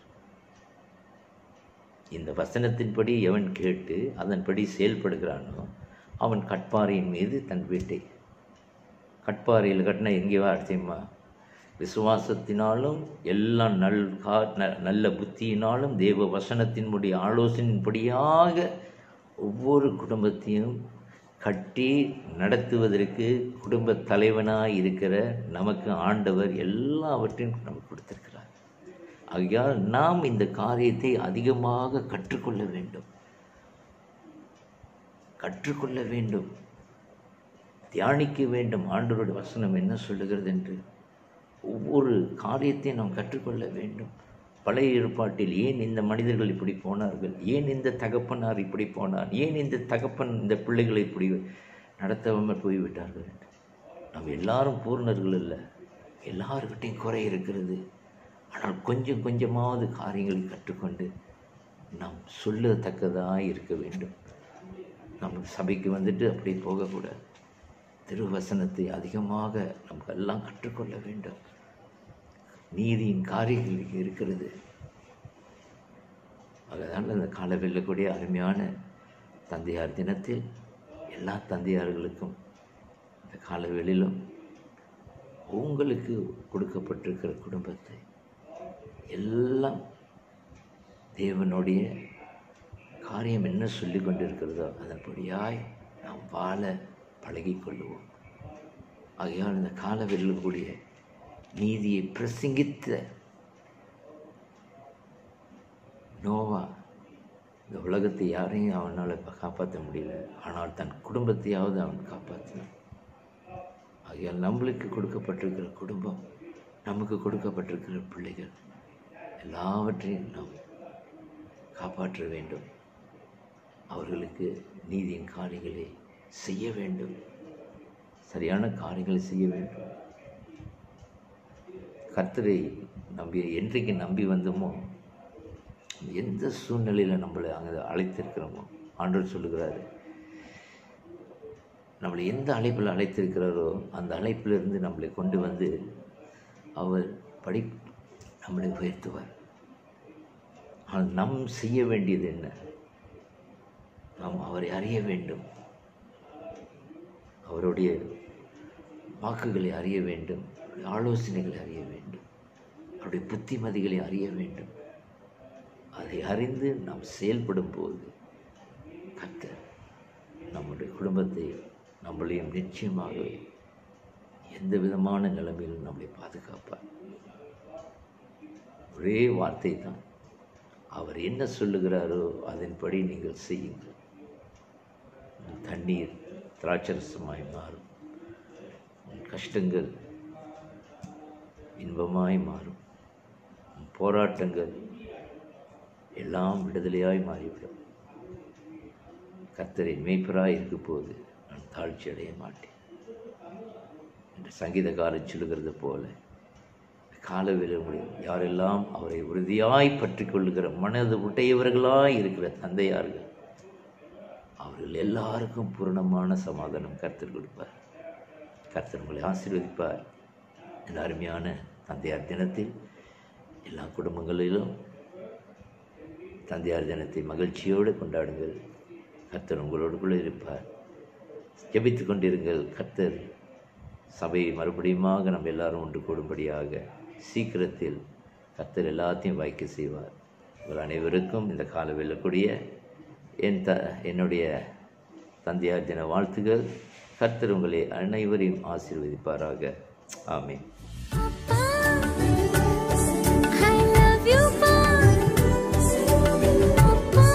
இந்த வசனத்தின்படி எவன் கேட்டு அதன்படி செயல்படுகிறானோ அவன் கட்பாறையின் மீது தன் வீட்டை கட்பாறையில் கட்டின எங்கேவா அர்த்தமா விசுவாசத்தினாலும் எல்லாம் நல் கா ந- நல்ல புத்தியினாலும் தேவ வசனத்தினுடைய ஆலோசனையின்படியாக ஒவ்வொரு குடும்பத்தையும் கட்டி நடத்துவதற்கு குடும்ப தலைவனாய் இருக்கிற நமக்கு ஆண்டவர் எல்லாவற்றையும் நமக்கு கொடுத்திருக்கிறார் ஆகையால் நாம் இந்த காரியத்தை அதிகமாக கற்றுக்கொள்ள வேண்டும் கற்றுக்கொள்ள வேண்டும் தியானிக்க வேண்டும் ஆண்டவருடைய வசனம் என்ன சொல்லுகிறது என்று ஒவ்வொரு காரியத்தையும் நாம் கற்றுக்கொள்ள வேண்டும் பழைய ஏற்பாட்டில் ஏன் இந்த மனிதர்கள் இப்படி போனார்கள் ஏன் இந்த தகப்பனார் இப்படி போனார் ஏன் இந்த தகப்பன் இந்த பிள்ளைகளை இப்படி நடத்தாமல் போய்விட்டார்கள் என்று நம்ம எல்லாரும் பூர்ணர்கள் இல்லை எல்லாருக்கிட்டையும் குறை இருக்கிறது ஆனால் கொஞ்சம் கொஞ்சமாவது காரியங்களை கற்றுக்கொண்டு நாம் சொல்லத்தக்கதாக இருக்க வேண்டும் நம்ம சபைக்கு வந்துட்டு அப்படி போகக்கூடாது திருவசனத்தை அதிகமாக நமக்கு எல்லாம் கற்றுக்கொள்ள வேண்டும் நீதியின் காரியங்கள் இங்கே இருக்கிறது அதனால் இந்த கால வெல்லக்கூடிய அருமையான தந்தையார் தினத்தில் எல்லா தந்தையார்களுக்கும் இந்த காலவெளியிலும் உங்களுக்கு கொடுக்கப்பட்டிருக்கிற குடும்பத்தை எல்லாம் தேவனுடைய காரியம் என்ன சொல்லி கொண்டிருக்கிறதோ அதன்படியாய் நாம் வாழ பழகிக் கொள்ளுவோம் ஆகையால் இந்த காலவெளியில் கூடிய நீதியை பிரசங்கித்த நோவா இந்த உலகத்தை யாரையும் அவனால் காப்பாற்ற முடியல ஆனால் தன் குடும்பத்தையாவது அவன் காப்பாற்றினான் ஆகையால் நம்மளுக்கு கொடுக்கப்பட்டிருக்கிற குடும்பம் நமக்கு கொடுக்கப்பட்டிருக்கிற பிள்ளைகள் எல்லாவற்றையும் நாம் காப்பாற்ற வேண்டும் அவர்களுக்கு நீதியின் காரியங்களை செய்ய வேண்டும் சரியான காரியங்களை செய்ய வேண்டும் கர்த்தரை நம்பி என்றைக்கு நம்பி வந்தோமோ எந்த சூழ்நிலையில் நம்மளை அங்கே அழைத்திருக்கிறோமோ ஆண்டவர் சொல்லுகிறாரு நம்மளை எந்த அழைப்பில் அழைத்திருக்கிறாரோ அந்த அழைப்பிலிருந்து நம்மளை கொண்டு வந்து அவர் படி நம்மளை உயர்த்துவார் ஆனால் நம் செய்ய வேண்டியது என்ன நாம் அவரை அறிய வேண்டும் அவருடைய வாக்குகளை அறிய வேண்டும் அவருடைய ஆலோசனைகளை அறிய வேண்டும் அவருடைய புத்திமதிகளை அறிய வேண்டும் அதை அறிந்து நாம் செயல்படும் போது கர்த்தர் நம்முடைய குடும்பத்தை நம்மளையும் நிச்சயமாக எந்த விதமான நிலைமையிலும் நம்மளை பாதுகாப்பார் ஒரே வார்த்தை தான் அவர் என்ன சொல்லுகிறாரோ அதன்படி நீங்கள் செய்யுங்கள் உன் தண்ணீர் திராட்சரசமாய் மாறும் உன் கஷ்டங்கள் இன்பமாய் மாறும் உன் போராட்டங்கள் எல்லாம் விடுதலையாய் மாறிவிடும் கர்த்தரின் மெய்ப்பராய் இருக்கும் போது நான் தாழ்ச்சி அடைய மாட்டேன் என்று சங்கீதக்காரன் சொல்லுகிறது போல காலவேல முடியும் யாரெல்லாம் அவரை உறுதியாய் பற்றி கொள்ளுகிற மனது உடையவர்களாய் இருக்கிற தந்தையார்கள் அவர்கள் எல்லாருக்கும் பூரணமான சமாதானம் கர்த்தர் கொடுப்பார் கர்த்தர் உங்களை ஆசீர்வதிப்பார் இந்த அருமையான தந்தையார் தினத்தில் எல்லா குடும்பங்களிலும் தந்தையார் தினத்தை மகிழ்ச்சியோடு கொண்டாடுங்கள் கர்த்தர் உங்களோடு கூட இருப்பார் ஜெபித்து கொண்டிருங்கள் கர்த்தர் சபையை மறுபடியுமாக நம்ம எல்லாரும் ஒன்று கூடும்படியாக சீக்கிரத்தில் கர்த்தர் எல்லாத்தையும் வாய்க்க செய்வார் உங்கள் அனைவருக்கும் இந்த கால வெல்லக்கூடிய என் த என்னுடைய தந்தையார் தின வாழ்த்துகள் கர்த்தர் உங்களை அனைவரையும் ஆசீர்வதிப்பாராக ஆமென் I love you, Papa.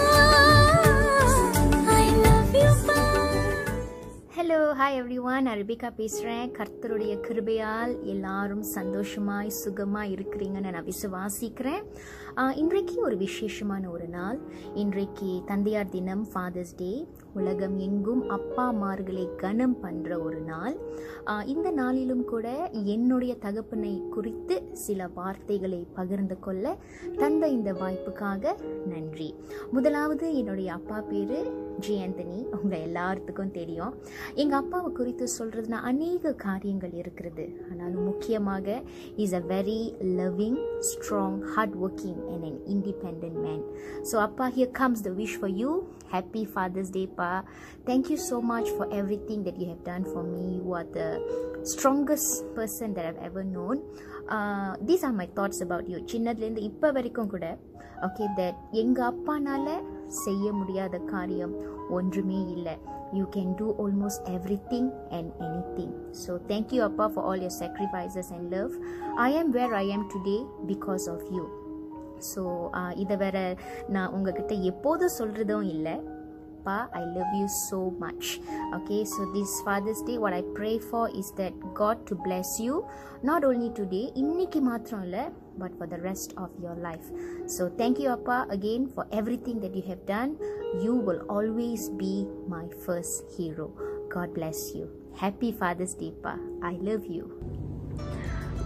I love you, Papa. Hello hi everyone Arabika பேசுகிறேன் கர்த்தருடைய கிருபையால் எல்லாரும் சந்தோஷமாய் சுகமாக இருக்கிறீங்கன்னு நான் விசுவாசிக்கிறேன் ஆஹ், இன்றைக்கு ஒரு விசேஷமான ஒரு நாள் இன்றைக்கு தந்தையார் தினம் ஃபாதர்ஸ் டே உலகம் எங்கும் அப்பா அம்மார்களை கனம் பண்ணுற ஒரு நாள் ஆஹ், இந்த நாளிலும் கூட என்னுடைய தகப்பனை குறித்து சில வார்த்தைகளை பகிர்ந்து கொள்ள தந்த இந்த வாய்ப்புக்காக நன்றி முதலாவது என்னுடைய அப்பா பேர் ஜி ஆந்தனி உங்கள் எல்லாத்துக்கும் தெரியும் எங்கள் அப்பாவை குறித்து சொல்கிறதுனா அநேக காரியங்கள் இருக்கிறது ஆனாலும் முக்கியமாக is a very loving strong hard working and an independent man so அப்பா here comes the wish for you happy father's day பா thank you so much for everything that you have done for me you are the strongest person that have ever known these are my thoughts about you சின்னதுலேருந்து இப்போ வரைக்கும் கூட okay that எங்கள் அப்பானால செய்ய முடியாத காரியம் ஒன்றுமே இல்லை you can do almost everything and anything so thank you அப்பா for all your sacrifices and love I am where I am today because of you so இதை வேற நான் உங்ககிட்ட எப்போதும் சொல்கிறதும் இல்லை Pa, I love you so much. Okay, so this Father's Day, what I pray for is that God to bless you, not only today, இன்னைக்கு மாத்திரம் இல்லை but for the rest of your life. So thank you, Appa, again for everything that you have done. You will always be my first hero. God bless you. Happy Father's Day, Pa. I love you.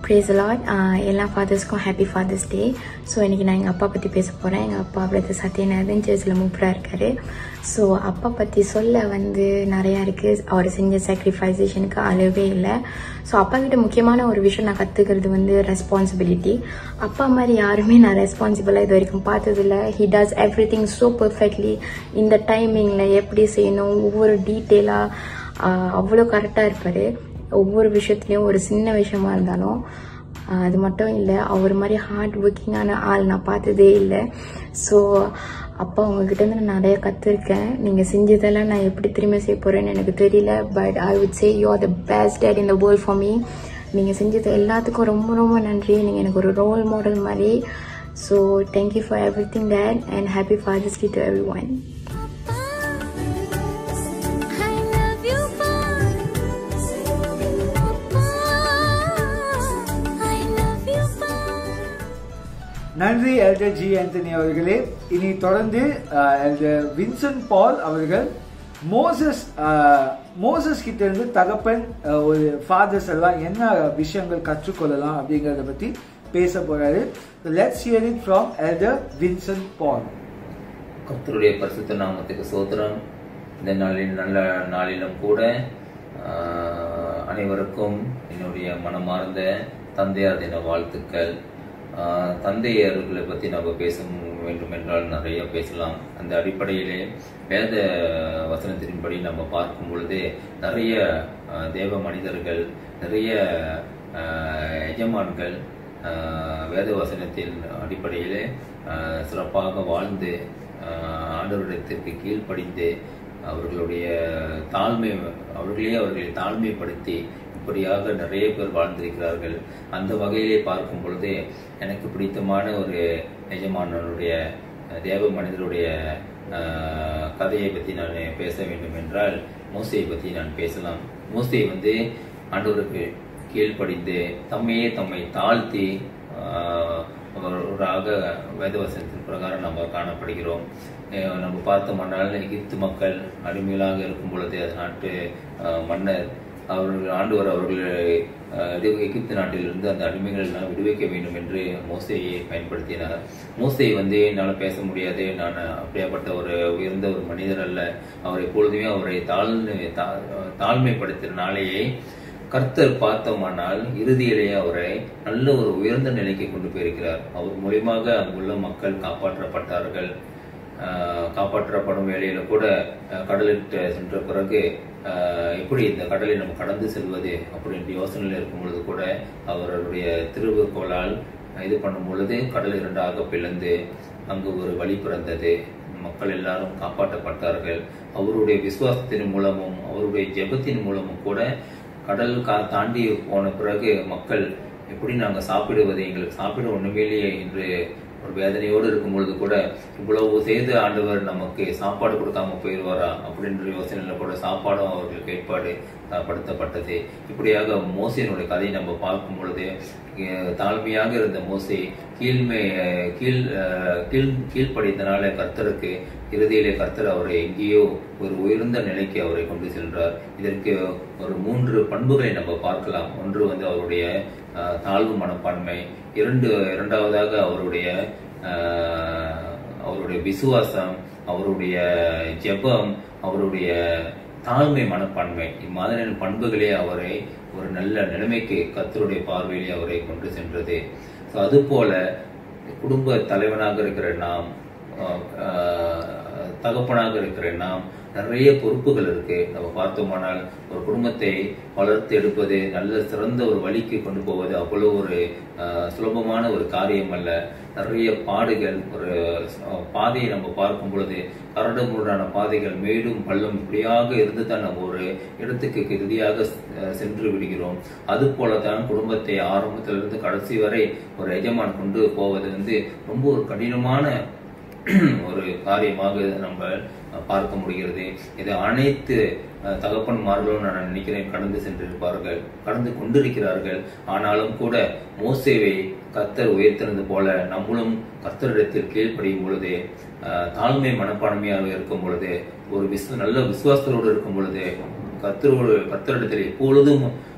Praise Lord எல்லா ஃபாதர்ஸ்க்கும் happy father's day so இன்றைக்கி நான் எங்கள் அப்பா பற்றி பேச போகிறேன் எங்கள் அப்பா பிரதர் சத்யநாதன் சர்ச்சில் மூப்பராக இருக்கார் ஸோ அப்பா பற்றி சொல்ல வந்து நிறையா இருக்குது அவர் செஞ்ச சாக்ரிஃபைசேஷனுக்கு அளவே இல்லை ஸோ அப்பா கிட்ட முக்கியமான ஒரு விஷயம் நான் கற்றுக்கிறது வந்து ரெஸ்பான்சிபிலிட்டி அப்பா மாதிரி யாருமே நான் ரெஸ்பான்சிபிளாக இது வரைக்கும் பார்த்ததில்ல he does everything so perfectly இந்த டைமிங்கில் எப்படி செய்யணும் ஒவ்வொரு டீட்டெயிலாக அவ்வளோ கரெக்டாக இருப்பார் ஒவ்வொரு விஷயத்துலையும் ஒரு சின்ன விஷயமா இருந்தாலும் ஆஹ் அது மட்டும் இல்லை அவர் மாதிரி ஹார்ட் ஒர்க்கிங்கான ஆள் நான் பார்த்ததே இல்லை ஸோ அப்பா உங்ககிட்ட இருந்து நான் நிறைய கற்றுருக்கேன் நீங்கள் செஞ்சதெல்லாம் நான் எப்படி திரும்ப செய்ய போகிறேன்னு எனக்கு தெரியல but I would say you are the best dad in the world for me நீங்கள் செஞ்சது எல்லாத்துக்கும் ரொம்ப ரொம்ப நன்றி நீங்கள் எனக்கு ஒரு ரோல் மாடல் மாதிரி so thank you for everything dad and happy father's day to everyone I love you, Papa. I love you, Papa. நன்றி எல்டர் ஜி ஆண்டனி அவர்களே இனி தொடர்ந்து அஹ், எல்டர் வின்சென்ட் பால் அவர்கள் மோசஸ் அஹ், மோசஸ் கிட்ட இருந்து தகப்பன் அஹ், ஒரு ஃபாதர்ஸ் எல்லாம் என்ன விஷயங்கள் கற்றுக்கொள்ளலாம் அப்படிங்கறத பத்தி பேச போறாரு let's hear it from elder Vincent Paul கர்த்தருடைய பரிசுத்த நாமத்துக்கு சோத்திரம் இந்த நாளில் நல்ல நாளிலும் கூட ஆஹ், அனைவருக்கும் என்னுடைய மனமார்ந்த தந்தையார் தின வாழ்த்துக்கள் ஆஹ், தந்தையர்களை பற்றி நம்ம பேச வேண்டும் என்றால் நிறைய பேசலாம் அந்த அடிப்படையிலே வேத வசனத்தின்படி நம்ம பார்க்கும் பொழுது நிறைய ஆஹ், தேவ மனிதர்கள் நிறைய ஆஹ், எஜமான்கள் ஆஹ், வேத வசனத்தின் அடிப்படையிலே ஆஹ், சிறப்பாக வாழ்ந்து ஆஹ், ஆண்டவரிடத்திற்கு கீழ்ப்படிந்து அவர்களுடைய தாழ்மை அவர்களே அவர்களை தாழ்மைப்படுத்தி இப்படியாக நிறைய பேர் வாழ்ந்திருக்கிறார்கள் அந்த வகையிலே பார்க்கும் பொழுது எனக்கு பிடித்தமான ஒரு எஜமானனுடைய தேவ மனிதருடைய ஆஹ், கதையை பற்றி நான் பேச வேண்டும் என்றால் மோசையை பற்றி நான் பேசலாம் மோசை வந்து ஆண்டவருக்கு கீழ்ப்படிந்து தம்மையே தம்மை தாழ்த்தி ஆஹ், அவராக வேதவசனத்தின் பிரகாரம் நம்ம காணப்படுகிறோம் அஹ் நம்ம பார்த்தோம்னால் எகிப்து மக்கள் அடிமைகளாக இருக்கும் பொழுது அந்த நாட்டு ஆஹ், மன்னர் அவர்கள் ஆண்டவர் அவர்களை ஆஹ், எகிப்து- எகிப்து நாட்டிலிருந்து அந்த அடிமைகள் எல்லாம் விடுவிக்க வேண்டும் என்று மோசையை பயன்படுத்தினார் மோசை வந்து என்னால் பேச முடியாது நான் அப்படியாப்பட்ட ஒரு உயர்ந்த ஒரு மனிதர் அல்ல அவர் எப்பொழுதுமே அவரை தாழ்ந்து தா- தாழ்மைப்படுத்தினாலேயே கர்த்தர் பார்த்தோமானால் இறுதியிலேயே அவரை நல்ல ஒரு உயர்ந்த நிலைக்கு கொண்டு போயிருக்கிறார் அவர் மூலியமாக அங்குள்ள மக்கள் காப்பாற்றப்பட்டார்கள் ஆஹ் காப்பாற்றப்படும் வேளையில கூட ஆஹ் கடலிட்டு சென்ற பிறகு ஆஹ் எப்படி இந்த கடலை நம்ம கடந்து செல்வது அப்படின்ற யோசனையில் இருக்கும் பொழுது கூட அவருடைய திருவுக்கோளால் இது பண்ணும் பொழுது கடல் இரண்டாக பிளந்து அங்கு ஒரு வழி பிறந்தது மக்கள் எல்லாரும் காப்பாற்றப்பட்டார்கள் அவருடைய விசுவாசத்தின் மூலமும் அவருடைய ஜெபத்தின் மூலமும் கூட கடல் கா தாண்டி போன பிறகு மக்கள் எப்படி நாங்கள் சாப்பிடுவது எங்களுக்கு சாப்பிட ஒண்ணுமே இல்லையே என்று ஒரு வேதனையோடு இருக்கும் பொழுது கூட இவ்வளவு செய்து ஆண்டவர் நமக்கு சாப்பாடு கொடுக்காம போயிடுவாரா அப்படின்ற யோசனையில கூட சாப்பாடும் அவர்களுக்கு ஏற்பாடு அஹ், படுத்தப்பட்டது இப்படியாக மோசையினுடைய கதையை நம்ம பார்க்கும் பொழுது அஹ், தாழ்மையாக இருந்த மோசை கீழ்மை அஹ், கீழ் அஹ், கீழ் கீழ்ப்படித்தனால கர்த்தருக்கு இறுதியிலே கர்த்தர் அவரை எங்கேயோ ஒரு உயர்ந்த நிலைக்கு அவரை கொண்டு சென்றார் இதற்கு ஒரு மூன்று பண்புகளை நம்ம பார்க்கலாம் ஒன்று வந்து அவருடைய அஹ், தாழ்வு மனப்பான்மை இரண்டு இரண்டாவதாக அவருடைய அஹ், அவருடைய விசுவாசம் அவருடைய ஜெபம் அவருடைய தாழ்மை மனப்பான்மை இம்மாதிரியான பண்புகளே அவரை ஒரு நல்ல நிலைமைக்கு கர்த்தருடைய பார்வையிலே அவரை கொண்டு சென்றது ஸோ அதுபோல குடும்ப தலைவனாக இருக்கிற நாம் அஹ், அஹ், தகப்பனாக இருக்கிற நாம் நிறைய பொறுப்புகள் இருக்கு நம்ம பார்த்தோமானால் ஒரு குடும்பத்தை வளர்த்து எடுப்பது நல்ல சிறந்த ஒரு வழிக்கு கொண்டு போவது அவ்வளவு ஒரு அஹ், சுலபமான ஒரு காரியம் அல்ல நிறைய பாடுகள் ஒரு அஹ், பாதையை நம்ம பார்க்கும் பொழுது கரடு முரடான பாதைகள் மேடும் பள்ளம் இப்படியாக இருந்து தான் நம்ம ஒரு இடத்துக்கு இறுதியாக அஹ், சென்று விடுகிறோம் அது போலதான் குடும்பத்தை ஆரம்பத்திலிருந்து கடைசி வரை ஒரு எஜமான் கொண்டு போவது வந்து ரொம்ப ஒரு கடினமான ஒரு காரியமாக நம்ம அஹ், பார்க்க முடிகிறது இது அனைத்து அஹ், தகப்பன்மார்களும் நான் நினைக்கிறேன் கடந்து சென்றிருப்பார்கள் கடந்து கொண்டிருக்கிறார்கள் ஆனாலும் கூட மோசேவை கர்த்தர் உயர்த்தினது போல நம்மளும் கர்த்தரிடத்தில் கீழ்ப்படியும் பொழுது அஹ், தாழ்மை மனப்பான்மையாக இருக்கும் பொழுது ஒரு விசு நல்ல விசுவாசத்தோடு இருக்கும் பொழுது கர்த்தரோடு கர்த்தரிடத்தில் எப்பொழுதும்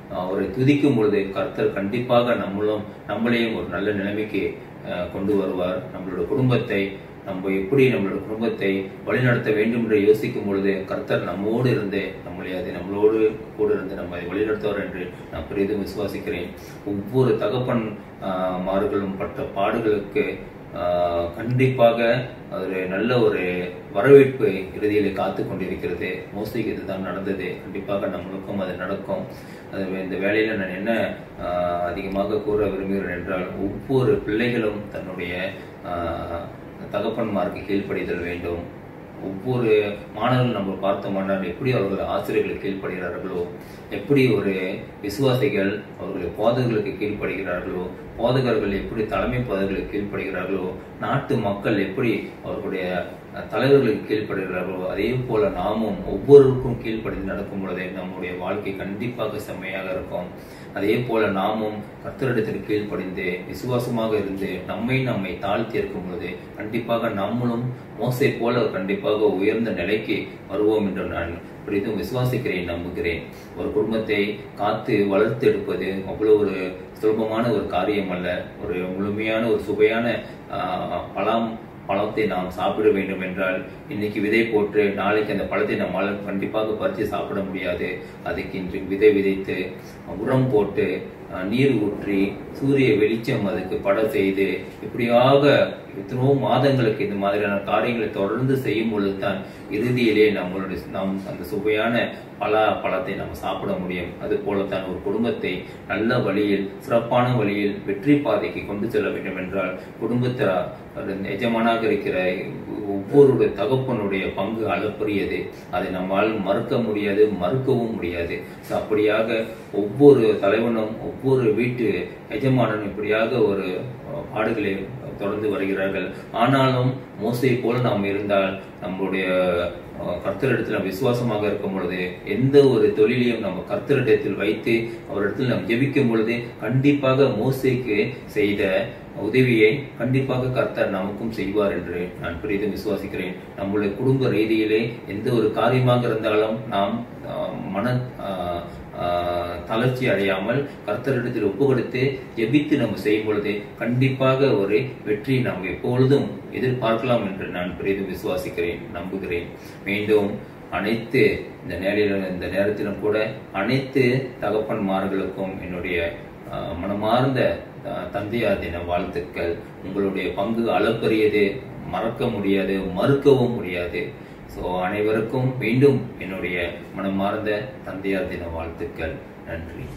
அவரை துதிக்கும் பொழுது கர்த்தர் கண்டிப்பாக நம்மளும் நம்மளையும் ஒரு நல்ல நிலைமைக்கு அஹ், கொண்டு வருவார் நம்மளோட குடும்பத்தை நம்ம எப்படி நம்மளோட குடும்பத்தை வழிநடத்த வேண்டும் என்று யோசிக்கும் பொழுது கர்த்தர் நம்மோடு இருந்து நம்மளை அதை நம்மளோடு கூட இருந்து நம்ம அதை வழிநடத்துவார் என்று நான் பெரிதும் விசுவாசிக்கிறேன் ஒவ்வொரு தகப்பன் ஆஹ், மார்களும் பட்ட பாடுகளுக்கு ஆஹ், கண்டிப்பாக ஒரு நல்ல ஒரு வரவேற்பு இறுதியிலே காத்து கொண்டிருக்கிறது மோஸ்ட்லிக்கு இதுதான் நடந்தது கண்டிப்பாக நம்மளுக்கும் அது நடக்கும் அது இந்த வேலையில நான் என்ன ஆஹ், அதிகமாக கூற விரும்புகிறேன் என்றால் ஒவ்வொரு பிள்ளைகளும் தன்னுடைய ஆஹ், தகப்பன்மாருக்கு கீழ்ப்படிதல் வேண்டும் ஒவ்வொரு மாணவர்கள் நம்ம பார்த்தோம்னால் எப்படி அவர்கள் ஆசிரியர்களுக்கு கீழ்ப்படுகிறார்களோ எப்படி ஒரு விசுவாசிகள் அவர்களுடைய போதகர்களுக்கு கீழ்ப்படுகிறார்களோ போதகர்கள் எப்படி தலைமை போதகர்களுக்கு கீழ்ப்படுகிறார்களோ நாட்டு மக்கள் எப்படி அவர்களுடைய அஹ், தலைவர்களுக்கு கீழ்ப்படுகிறார்களோ அதே போல நாமும் ஒவ்வொருவருக்கும் கீழ்ப்படிந்து நடக்கும் பொழுதே நம்முடைய வாழ்க்கை கண்டிப்பாக செம்மையாக இருக்கும் அதே போல நாமும் கர்த்தரிடத்தில் கீழ்ப்படிந்து விசுவாசமாக இருந்து நம்மை நம்மை தாழ்த்தி இருக்கும் பொழுது கண்டிப்பாக நம்மளும் மோசை போல கண்டிப்பாக உயர்ந்த நிலைக்கு வருவோம் என்று நான் பெரிதும் விசுவாசிக்கிறேன் நம்புகிறேன் ஒரு குடும்பத்தை காத்து வளர்த்து எடுப்பது அவ்வளவு ஒரு சுலபமான ஒரு காரியம் அல்ல ஒரு முழுமையான ஒரு சுவையான ஆஹ், பழம் பழத்தை நாம் சாப்பிட வேண்டும் என்றால் இன்னைக்கு விதை போட்டு நாளைக்கு அந்த பழத்தை நம்மால் கண்டிப்பாக பறித்து சாப்பிட முடியாது அதுக்கு இன்று விதை விதைத்து உரம் போட்டு அஹ், நீர் ஊற்றி சூரிய வெளிச்சம் அதுக்கு பட செய்து இப்படியாக எத்தனையோ மாதங்களுக்கு இந்த மாதிரியான காரியங்களை தொடர்ந்து செய்யும் பொழுதுதான் இறுதியிலே நம்மளுடைய நாம் அந்த சுவையான பல பழத்தை நாம் சாப்பிட முடியும் அது போலத்தான் ஒரு குடும்பத்தை நல்ல வழியில் சிறப்பான வழியில் வெற்றி பாதைக்கு கொண்டு செல்ல வேண்டும் என்றால் குடும்பத்தில் எஜமானாக இருக்கிற ஒவ்வொருடைய தகப்பனுடைய பங்கு அளப்பரியது அதை நம்மால் மறுக்க முடியாது மறுக்கவும் முடியாது So, அப்படியாக ஒவ்வொரு தலைவனும் ஒவ்வொரு வீட்டு எஜமானனும் இப்படியாக ஒரு அஹ், பாடுகளை தொடர்ந்து வருகிறார்கள் ஆனாலும் மோசை போல நாம் இருந்தால் நம்முடைய அஹ், கர்த்தரிடத்தில் நாம் விசுவாசமாக இருக்கும் பொழுது எந்த ஒரு தொழிலையும் நம்ம கர்த்தரிடத்தில் வைத்து அவரிடத்தில் நாம் ஜெபிக்கும் பொழுது கண்டிப்பாக மோசைக்கு செய்த உதவியை கண்டிப்பாக கர்த்தர் நமக்கும் செய்வார் என்று நான் பெரிதும் விசுவாசிக்கிறேன் நம்முடைய குடும்ப ரீதியிலே எந்த ஒரு காரியமாக இருந்தாலும் நாம் அஹ், மன அஹ், ஆஹ், தளர்ச்சி அடையாமல் கர்த்தரிடத்தில் ஒப்பு கொடுத்து ஜெபித்து நம்ம செய்யும் பொழுது கண்டிப்பாக ஒரு வெற்றி நாம் எப்பொழுதும் எதிர்பார்க்கலாம் என்று நான் பெரிதும் விசுவாசிக்கிறேன் நம்புகிறேன் மீண்டும் அனைத்து இந்த நேரிலும் இந்த நேரத்திலும் கூட அனைத்து தகப்பன்மார்களுக்கும் என்னுடைய ஆஹ், மனமார்ந்த ஆஹ், தந்தையார் தின வாழ்த்துக்கள் உங்களுடைய பங்கு அளப்பரியது மறக்க முடியாது மறுக்கவும் முடியாது ஸோ அனைவருக்கும் மீண்டும் என்னுடைய மனமார்ந்த தந்தையார் தின வாழ்த்துக்கள் நன்றி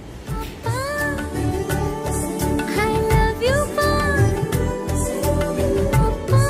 I love you, Papa.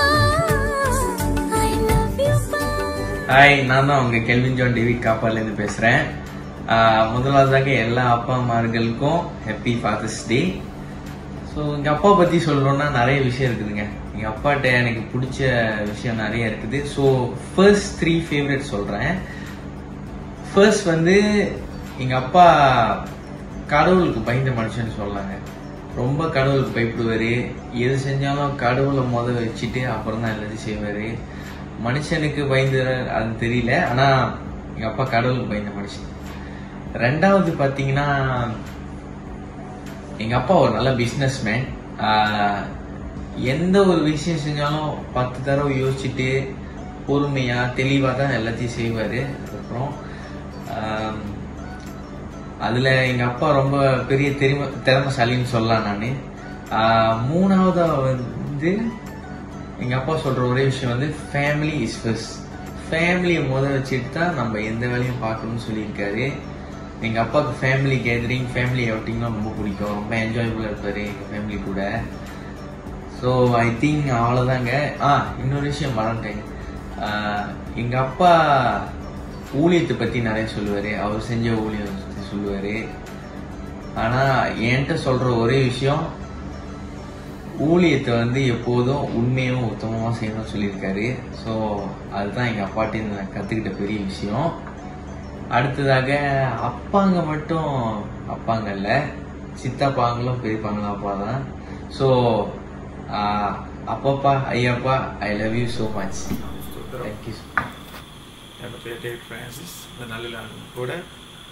I love you, Papa. Hi நான் தான் உங்க கெல்வின் ஜான் டேவிட் காப்பாலேருந்து பேசுகிறேன் முதலாவதாக எல்லா அப்பா அம்மார்களுக்கும் ஹாப்பி ஃபாதர்ஸ் டே ஸோ எங்கள் அப்பா பற்றி சொல்லணும்னா நிறைய விஷயம் இருக்குதுங்க எங்கள் அப்பாட்ட எனக்கு பிடிச்ச விஷயம் நிறைய இருக்குது ஸோ ஃபர்ஸ்ட் த்ரீ ஃபேவரட் சொல்கிறேன் ஃபர்ஸ்ட் வந்து எங்கள் அப்பா கடவுளுக்கு பயந்த மனுஷன்னு சொல்லலாங்க ரொம்ப கடவுளுக்கு பயப்படுவார் எது செஞ்சாலும் கடவுளை முத வச்சுட்டு அப்புறம் தான் எல்லாத்தையும் செய்வார் மனுஷனுக்கு பயந்து அது தெரியல ஆனால் எங்கள் அப்பா கடவுளுக்கு பயந்த மனுஷன் ரெண்டாவது பார்த்தீங்கன்னா எங்கள் அப்பா ஒரு நல்ல பிஸ்னஸ் மேன் எந்த ஒரு விஷயம் செஞ்சாலும் பத்து தடவை யோசிச்சுட்டு பொறுமையாக தெளிவாக தான் எல்லாத்தையும் செய்வார் அதுக்கப்புறம் ஆஹ், அதுல எங்க அப்பா ரொம்ப பெரிய திறமை திறமைசாலின்னு சொல்லலாம் நான் மூணாவதா வந்து எங்க அப்பா சொல்ற ஒரே விஷயம் வந்து ஃபேமிலி இஸ் ஃபர்ஸ்ட் ஃபேமிலியை முத வச்சுட்டு தான் நம்ம எந்த வேலையும் பார்க்கணும்னு சொல்லியிருக்காரு எங்க அப்பாவுக்கு ஃபேமிலி கேதரிங் ஃபேமிலி அவுட்டிங்லாம் ரொம்ப பிடிக்கும் ரொம்ப என்ஜாயபுளாக இருப்பாரு எங்க ஃபேமிலி கூட ஸோ ஐ திங்க் அவ்வளோதாங்க ஆ இன்னொரு விஷயம் மறந்துட்டேன் ஆஹ் எங்க அப்பா ஊழியத்தை பத்தி நிறைய சொல்லுவாரு அவர் செஞ்ச ஊழியம் பத்தி சொல்லுவாரு ஆனா என்கிட்ட சொல்ற ஒரே விஷயம் ஊழியத்தை வந்து எப்போதும் உண்மையும் உத்தமமா செய்யணும்னு சொல்லியிருக்காரு ஸோ அதுதான் எங்க அப்பாட்ட நான் கத்துக்கிட்ட பெரிய விஷயம் அடுத்ததாக அப்பாங்க மட்டும் அப்பாங்க இல்ல சித்தப்பாங்களும் பெரியப்பாங்களும் அப்பா தான் ஸோ அப்பாப்பா ஐயாப்பா I love you so much thank you என் பேர் டேவிட் ஃப்ரான்சிஸ் இந்த நல்ல நாள் கூட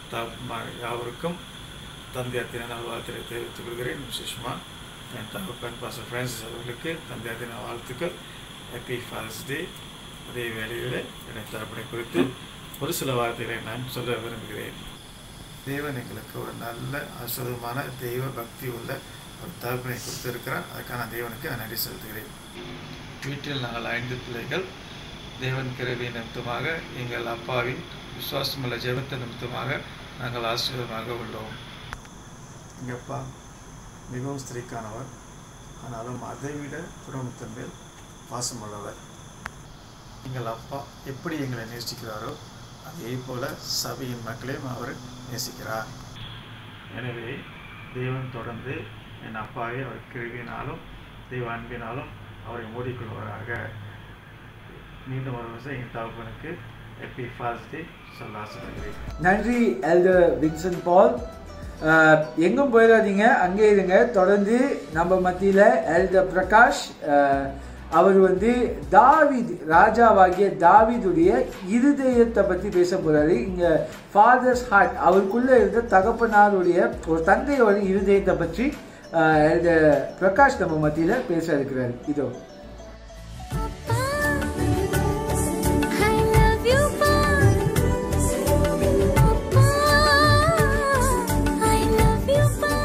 தகப்பன்மார் யாவருக்கும் தந்தையார் தின நல்வாழ்த்துக்களை தெரிவித்துக் கொள்கிறேன் விசேஷமாக என் தகப்பன் பாச பிரான்சிஸ் அவர்களுக்கு தந்தையார் தின வாழ்த்துக்கள் ஹாப்பி ஃபாதர்ஸ் டே அதே வேளையில் என்னை தரப்படை குறித்து ஒரு சில வார்த்தைகளை நான் சொல்ல விரும்புகிறேன் தேவன் எங்களுக்கு ஒரு நல்ல அசுதமான தெய்வ பக்தி உள்ள ஒரு தகப்பனை கொடுத்திருக்கிறார் அதுக்கான தேவனுக்கு நான் நன்றி செலுத்துகிறேன் வீட்டில் நாங்கள் ஐந்து பிள்ளைகள் தேவன் கிருபை நிமித்தமாக எங்கள் அப்பாவின் விசுவாசமுள்ள ஜெபத்த நிமித்தமாக நாங்கள் ஆசீர்வாதமாக உள்ளோம் எங்கள் அப்பா மிகவும் ஸ்திரீக்கானவர் ஆனாலும் அதைவிட குடும்பத்தின் மேல் பாசமுள்ளவர் எங்கள் அப்பா எப்படி எங்களை நேசிக்கிறாரோ அதே போல சபையின் மக்களையும் அவர் நேசிக்கிறார் எனவே தேவன் தொடர்ந்து என் அப்பாவை அவர் கிருவினாலும் தெய்வ அன்பினாலும் அவரை மூடிக்கொள்வராக மீண்டும் ஒரு வருஷம் என் தகப்பனுக்கு ஹாப்பி ஃபாஸ்ட் டே சொல்ல ஆசைப்படுகிறேன் நன்றி எல்டர் வின்சன் பால் அஹ், எங்கும் போயிடாதீங்க அங்கே இருங்க தொடர்ந்து நம்ம மத்தியில் எல்டர் பிரகாஷ் அஹ், அவர் வந்து தாவீத் ராஜாவாகிய தாவீதுடைய இருதயத்தை பற்றி பேச போறாரு இங்க ஃபாதர்ஸ் ஹார்ட் அவருக்குள்ள இருந்த தகப்பனாருடைய ஒரு தந்தையோட இருதயத்தை பற்றி அஹ், எல்டர் பிரகாஷ் நம்ம மத்தியில் பேச இருக்கிறார் இதோ I love you, I love you,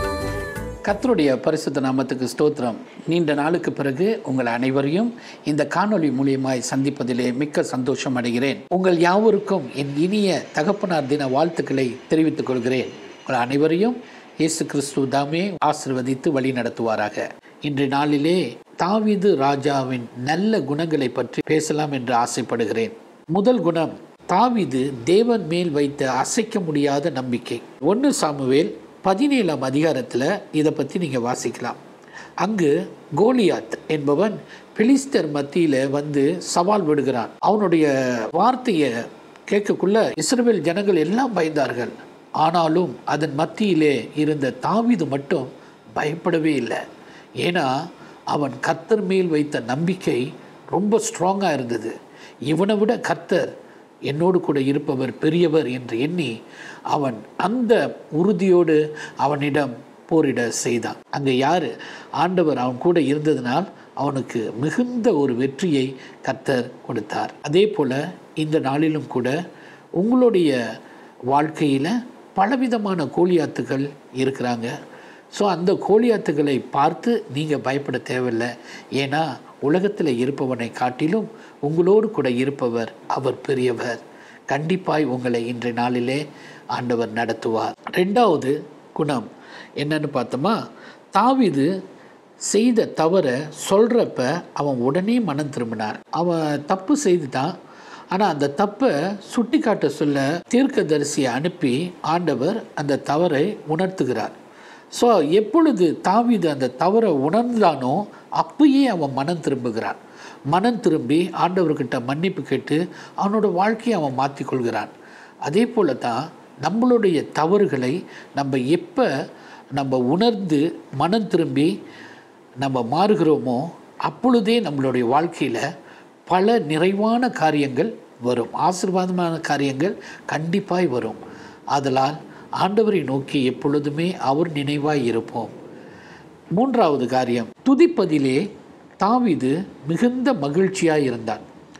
கர்த்தருடைய பரிசுத்த நாமத்துக்கு ஸ்தோத்திரம் நீண்ட நாளுக்கு பிறகு உங்கள் அனைவரையும் இந்த காணொளி மூலியமாய் சந்திப்பதிலே மிக்க சந்தோஷம் அடைகிறேன் உங்கள் யாவருக்கும் என் இனிய தகப்பனார் தின வாழ்த்துக்களை தெரிவித்துக் கொள்கிறேன் உங்கள் அனைவரையும் இயேசு கிறிஸ்து தாமே ஆசிர்வதித்து வழி நடத்துவாராக இன்றைய நாளிலே தாவீது ராஜாவின் நல்ல குணங்களை பற்றி பேசலாம் என்று ஆசைப்படுகிறேன் முதல் குணம் தாவீது தேவன் மேல் வைத்த அசைக்க முடியாத நம்பிக்கை ஒன்று சாமுவேல் பதினேழாம் அதிகாரத்தில் இதை பற்றி நீங்கள் வாசிக்கலாம் அங்கு கோலியாத் என்பவன் பிலிஸ்தர் மத்தியில் வந்து சவால் விடுகிறான் அவனுடைய வார்த்தையை கேட்கக்குள்ள இஸ்ரவேல் ஜனங்கள் எல்லாம் பயந்தார்கள் ஆனாலும் அதன் மத்தியிலே இருந்த தாவீது மட்டும் பயப்படவே இல்லை ஏன்னா அவன் கர்த்தர் மேல் வைத்த நம்பிக்கை ரொம்ப ஸ்ட்ராங்காக இருந்தது இவனை விட கர்த்தர் என்னோடு கூட இருப்பவர் பெரியவர் என்று எண்ணி அவன் அந்த உறுதியோடு அவனிடம் போரிட செய்தான் அங்கே யார் ஆண்டவர் அவன் கூட இருந்ததினால் அவனுக்கு மிகுந்த ஒரு வெற்றியை கர்த்தர் கொடுத்தார் அதே போல் இந்த நாளிலும் கூட உங்களுடைய வாழ்க்கையில் பலவிதமான கோலியாத்துகள் இருக்கிறாங்க ஸோ அந்த கோலியாத்துகளை பார்த்து நீங்கள் பயப்பட தேவையில்லை ஏன்னா உலகத்தில் இருப்பவனை காட்டிலும் உங்களோடு கூட இருப்பவர் அவர் பெரியவர் கண்டிப்பாய் உங்களை இன்றைய நாளிலே ஆண்டவர் நடத்துவார் ரெண்டாவது குணம் என்னன்னு பார்த்தோமா தாவீது செய்த தவறை சொல்கிறப்ப அவன் உடனே மனம் திரும்பினார் அவன் தப்பு செய்துட்டான் ஆனால் அந்த தப்பை சுட்டி காட்ட சொல்ல தீர்க்கதரிசியை அனுப்பி ஆண்டவர் அந்த தவறை உணர்த்துகிறார் ஸோ எப்பொழுது தாவீது அந்த தவறை உணர்ந்தானோ அப்பயே அவன் மனம் திரும்புகிறான் மனம் திரும்பி ஆண்டவர்கிட்ட மன்னிப்பு கேட்டு அவனோட வாழ்க்கையை அவன் மாற்றிக்கொள்கிறான் அதே போல தான் நம்மளுடைய தவறுகளை நம்ம எப்போ நம்ம உணர்ந்து மனம் திரும்பி நம்ம மாறுகிறோமோ அப்பொழுதே நம்மளுடைய வாழ்க்கையில் பல நிறைவான காரியங்கள் வரும் ஆசீர்வாதமான காரியங்கள் கண்டிப்பாய் வரும் ஆதலால் ஆண்டவரை நோக்கி எப்பொழுதுமே அவர் நினைவாய் இருப்போம் மூன்றாவது காரியம் துதிப்பதிலே தாவீது மிகுந்த மகிழ்ச்சியாக இருந்தான்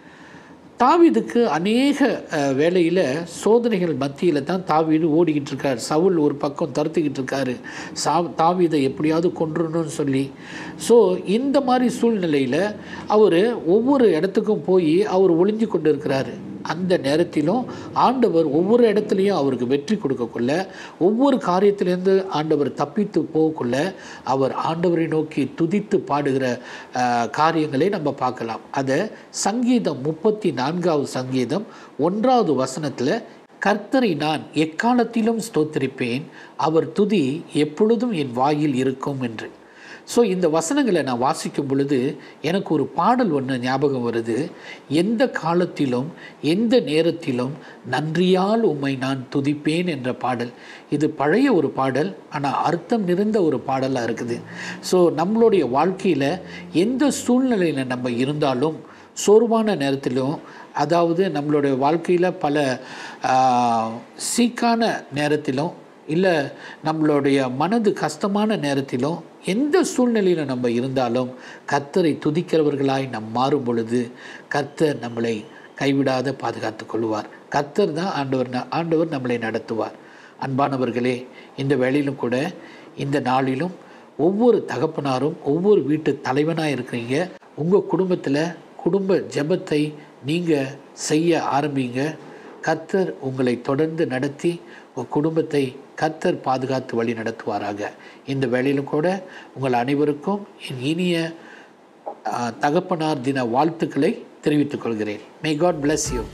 தாவீதுக்கு அநேக அஹ், வேளையில் சோதனைகள் மத்தியில் தான் தாவீது ஓடிக்கிட்டு இருக்கார் சவுல் ஒரு பக்கம் துரத்திக்கிட்டு இருக்காரு சா தாவீதை எப்படியாவது கொன்றணும்னு சொல்லி ஸோ இந்த மாதிரி சூழ்நிலையில் அவர் ஒவ்வொரு இடத்துக்கும் போய் அவர் ஒளிஞ்சு கொண்டு இருக்கிறாரு அந்த நேரத்திலும் ஆண்டவர் ஒவ்வொரு இடத்துலையும் அவருக்கு வெற்றி கொடுக்கக்குள்ள ஒவ்வொரு காரியத்திலேருந்து ஆண்டவர் தப்பித்து போகக்குள்ள அவர் ஆண்டவரை நோக்கி துதித்து பாடுகிற அஹ், காரியங்களை நம்ம பார்க்கலாம் அதை சங்கீதம் முப்பத்தி நான்காவது சங்கீதம் ஒன்றாவது வசனத்தில் கர்த்தரை நான் எக்காலத்திலும் ஸ்தோத்திரிப்பேன் அவர் துதி எப்பொழுதும் என் வாயில் இருக்கும் என்று ஸோ இந்த வசனங்களை நான் வாசிக்கும் பொழுது எனக்கு ஒரு பாடல் ஒன்று ஞாபகம் வருது எந்த காலத்திலும் எந்த நேரத்திலும் நன்றியால் உம்மை நான் துதிப்பேன் என்ற பாடல் இது பழைய ஒரு பாடல் ஆனால் அர்த்தம் நிறைந்த ஒரு பாடலாக இருக்குது ஸோ நம்மளுடைய வாழ்க்கையில் எந்த சூழ்நிலையில் நம்ம இருந்தாலும் சோர்வான நேரத்திலும் அதாவது நம்மளுடைய வாழ்க்கையில் பல ஆஹ், சீக்கான நேரத்திலும் இல்லை நம்மளுடைய மனது கஷ்டமான நேரத்திலும் எந்த சூழ்நிலையில் நம்ம இருந்தாலும் கர்த்தரை துதிக்கிறவர்களாய் நாம் மாறும் பொழுது கர்த்தர் நம்மளை கைவிடாத பாதுகாத்து கொள்வார் கர்த்தர் தான் ஆண்டவர் ந- ஆண்டவர் நம்மளை நடத்துவார் அன்பானவர்களே இந்த வேளையிலும் கூட இந்த நாளிலும் ஒவ்வொரு தகப்பனாரும் ஒவ்வொரு வீட்டு தலைவனாக இருக்கிறீங்க உங்கள் குடும்பத்தில் குடும்ப ஜெபத்தை நீங்கள் செய்ய ஆரம்பிங்க கர்த்தர் உங்களை தொடர்ந்து நடத்தி உங்கள் குடும்பத்தை கர்த்தர் பாதுகாத்து வழி நடத்துவாராக இந்த வேளையிலும் கூட உங்கள் அனைவருக்கும் என் இனிய ஆ, தகப்பனார் தின வாழ்த்துக்களை தெரிவித்துக் கொள்கிறேன் may God bless you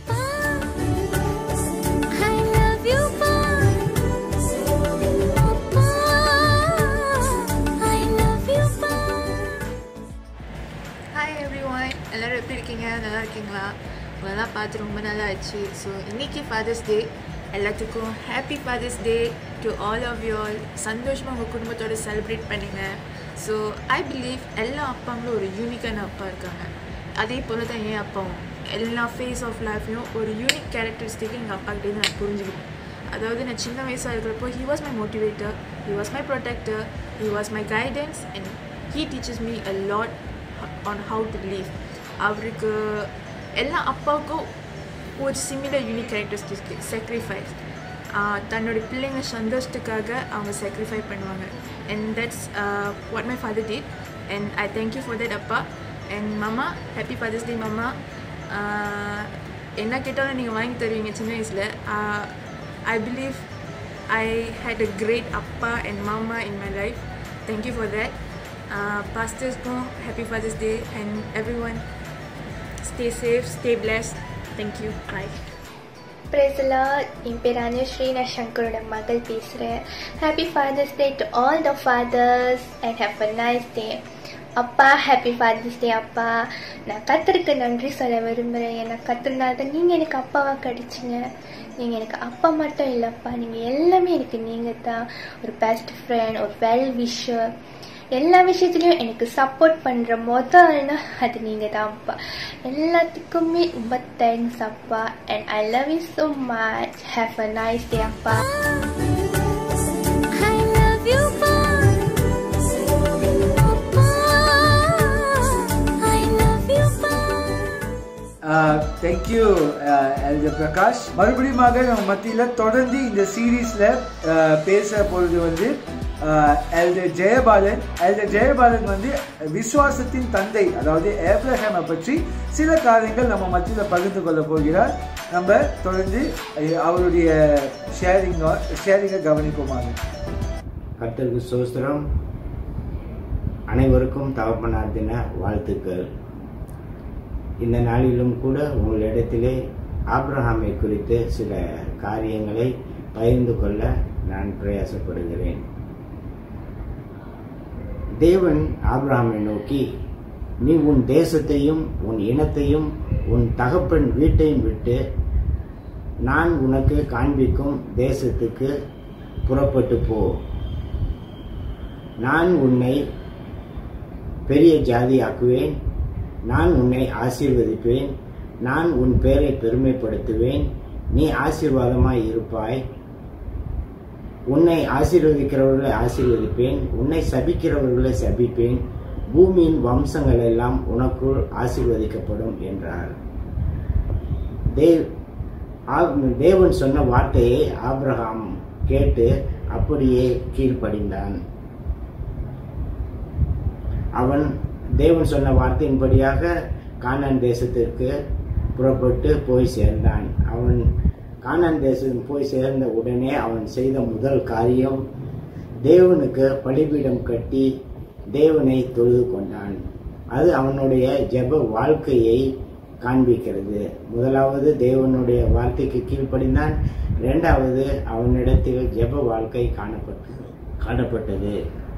I love you, Pa. Pa. I love you, Pa. Hi everyone எல்லோரும் எப்படி இருக்கீங்க நல்லா இருக்கீங்களா உங்களெல்லாம் பார்த்து ரொம்ப நல்லா ஆச்சு ஸோ இன்னைக்கு ஃபாதர்ஸ் டே எல்லாத்துக்கும் happy father's day to all of you all சந்தோஷமாக உங்கள் குடும்பத்தோட செலிப்ரேட் பண்ணுங்க ஸோ ஐ பிலீவ் எல்லா அப்பாங்களும் ஒரு யூனிக்கான அப்பா இருக்காங்க அதே போல் தான் என் அப்பாவும் எல்லா ஃபேஸ் ஆஃப் லைஃப்லையும் ஒரு யூனிக் கேரக்டரிஸ்டிக் எங்கள் அப்பா கிட்டே நான் புரிஞ்சுக்கிட்டேன் அதாவது நான் சின்ன வயசாக இருக்கிறப்போ he was my motivator he was my protector he was my guidance and he teaches me a lot on how to live அவருக்கு எல்லா அப்பாவுக்கும் ஒரு சிமிலர் யூனிக் கேரக்டரிஸ்டிக் சாக்ரிஃபைஸ் தன்னோட பிள்ளைங்க சந்தோஷத்துக்காக அவங்க சாக்ரிஃபை பண்ணுவாங்க and that's what my father did and I thank you for that அப்பா அண்ட் மாமா ஹாப்பி ஃபாதர்ஸ் டே மாமா என்ன கேட்டாலும் நீங்கள் வாங்கி தருவீங்க சின்ன வயசில் I believe I had a great அப்பா அண்ட் மாமா in my life thank you for that பாஸ்டர்ஸ்க்கும் happy father's day and everyone stay safe stay blessed thank you bye பிரேசலா என் பேர் அனுஸ்ரீ நான் சங்கரோட மகள் பேசுகிறேன் happy father's day to all the fathers and have a nice day அப்பா ஹாப்பி ஃபாதர்ஸ் டே அப்பா நான் கத்தருக்கு நன்றி சொல்ல விரும்புகிறேன் என்னை கத்துனால தான் நீங்கள் எனக்கு அப்பாவாக கிடைச்சிங்க நீங்கள் எனக்கு அப்பா மட்டும் இல்லைப்பா நீங்கள் எல்லாமே எனக்கு நீங்கள் தான் ஒரு பெஸ்ட் ஃப்ரெண்ட் ஒரு வெல் விஷர் எல்லா விஷயத்துலையும் எனக்கு சப்போர்ட் பண்ணுற மொதல் ஆள்னா அது நீங்கள் தான் அப்பா எல்லாத்துக்குமே ரொம்ப தேங்க்ஸ் அப்பா and I love you so much have a nice day அப்பா I love you, Pa. I love you, Pa. Thank you elder Prakash மறுபடியுமாக நம்ம மத்தியில் தொடர்ந்து இந்த சீரீஸில் பேச போகிறது வந்து எல்டர் ஜெயபாலன் எல்டர் ஜெயபாலன் வந்து விசுவாசத்தின் தந்தை அதாவது ஏப்ரஹாமை பற்றி சில காரியங்கள் நம்ம மத்தியில் பகிர்ந்து கொள்ள போகிறார் நம்ம தொடர்ந்து அஹ், அவருடைய ஷேரிங் ஷேரிங்கை கவனிப்போமாக கர்த்தருக்கு சோஸ்திரம் அனைவருக்கும் தகப்பனார் தின வாழ்த்துக்கள் இந்த நாளிலும் கூட உங்களிடத்திலே ஆப்ரஹாமை குறித்து சில காரியங்களை பகிர்ந்து கொள்ள நான் பிரயாசப்படுகிறேன் தேவன் ஆபிரகாமை நோக்கி நீ உன் தேசத்தையும் உன் இனத்தையும் உன் தகப்பன் வீட்டையும் விட்டு நான் உனக்கு காண்பிக்கும் தேசத்துக்கு புறப்பட்டு போ நான் உன்னை பெரிய ஜாதியாக்குவேன் நான் உன்னை ஆசீர்வதிப்பேன் நான் உன் பேரை பெருமைப்படுத்துவேன் நீ ஆசீர்வாதமாய் இருப்பாய் உன்னை ஆசீர்வதிக்கிறவர்களை ஆசீர்வதிப்பேன் உன்னை சபிக்கிறவர்களை சபிப்பேன் பூமியின் வம்சங்கள் எல்லாம் உனக்குள் ஆசீர்வதிக்கப்படும் என்றார் தேவ் ஆ- தேவன் சொன்ன வார்த்தையை ஆபிரகாம் கேட்டு அப்படியே கீழ்ப்படிந்தான் அவன் தேவன் சொன்ன வார்த்தையின்படியாக கானான் தேசத்திற்கு புறப்பட்டு போய் சேர்ந்தான் அவன் கானான் தேசம் போய் சேர்ந்த உடனே அவன் செய்த முதல் காரியம் தேவனுக்கு பலிபீடம் கட்டி தேவனை தொழுது கொண்டான் அது அவனுடைய ஜெப வாழ்க்கையை காண்பிக்கிறது முதலாவது தேவனுடைய வார்த்தைக்கு கீழ்ப்படிந்தான் இரண்டாவது அவனிடத்தில் ஜெப வாழ்க்கை காணப்பட்டது காணப்பட்டது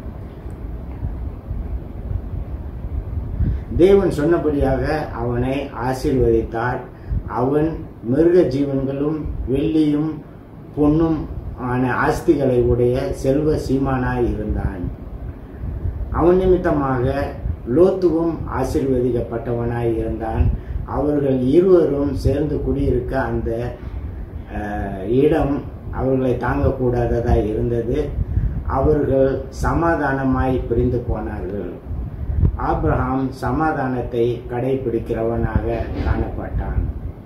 தேவன் சொன்னபடியாக அவனை ஆசீர்வதித்தார் அவன் மிருக ஜீவன்களும் வெள்ளியும் பொன்னும் ஆன ஆஸ்திகளை உடைய செல்வ சீமானாய் இருந்தான் அவன் நிமித்தமாக லோத்துவும் ஆசீர்வதிக்கப்பட்டவனாய் இருந்தான் அவர்கள் இருவரும் சேர்ந்து குடியிருக்க அந்த அஹ், இடம் அவர்களை தாங்கக்கூடாததா இருந்தது அவர்கள் சமாதானமாய் பிரிந்து போனார்கள் ஆபிரகாம் சமாதானத்தை கடைபிடிக்கிறவனாக காணப்பட்டான்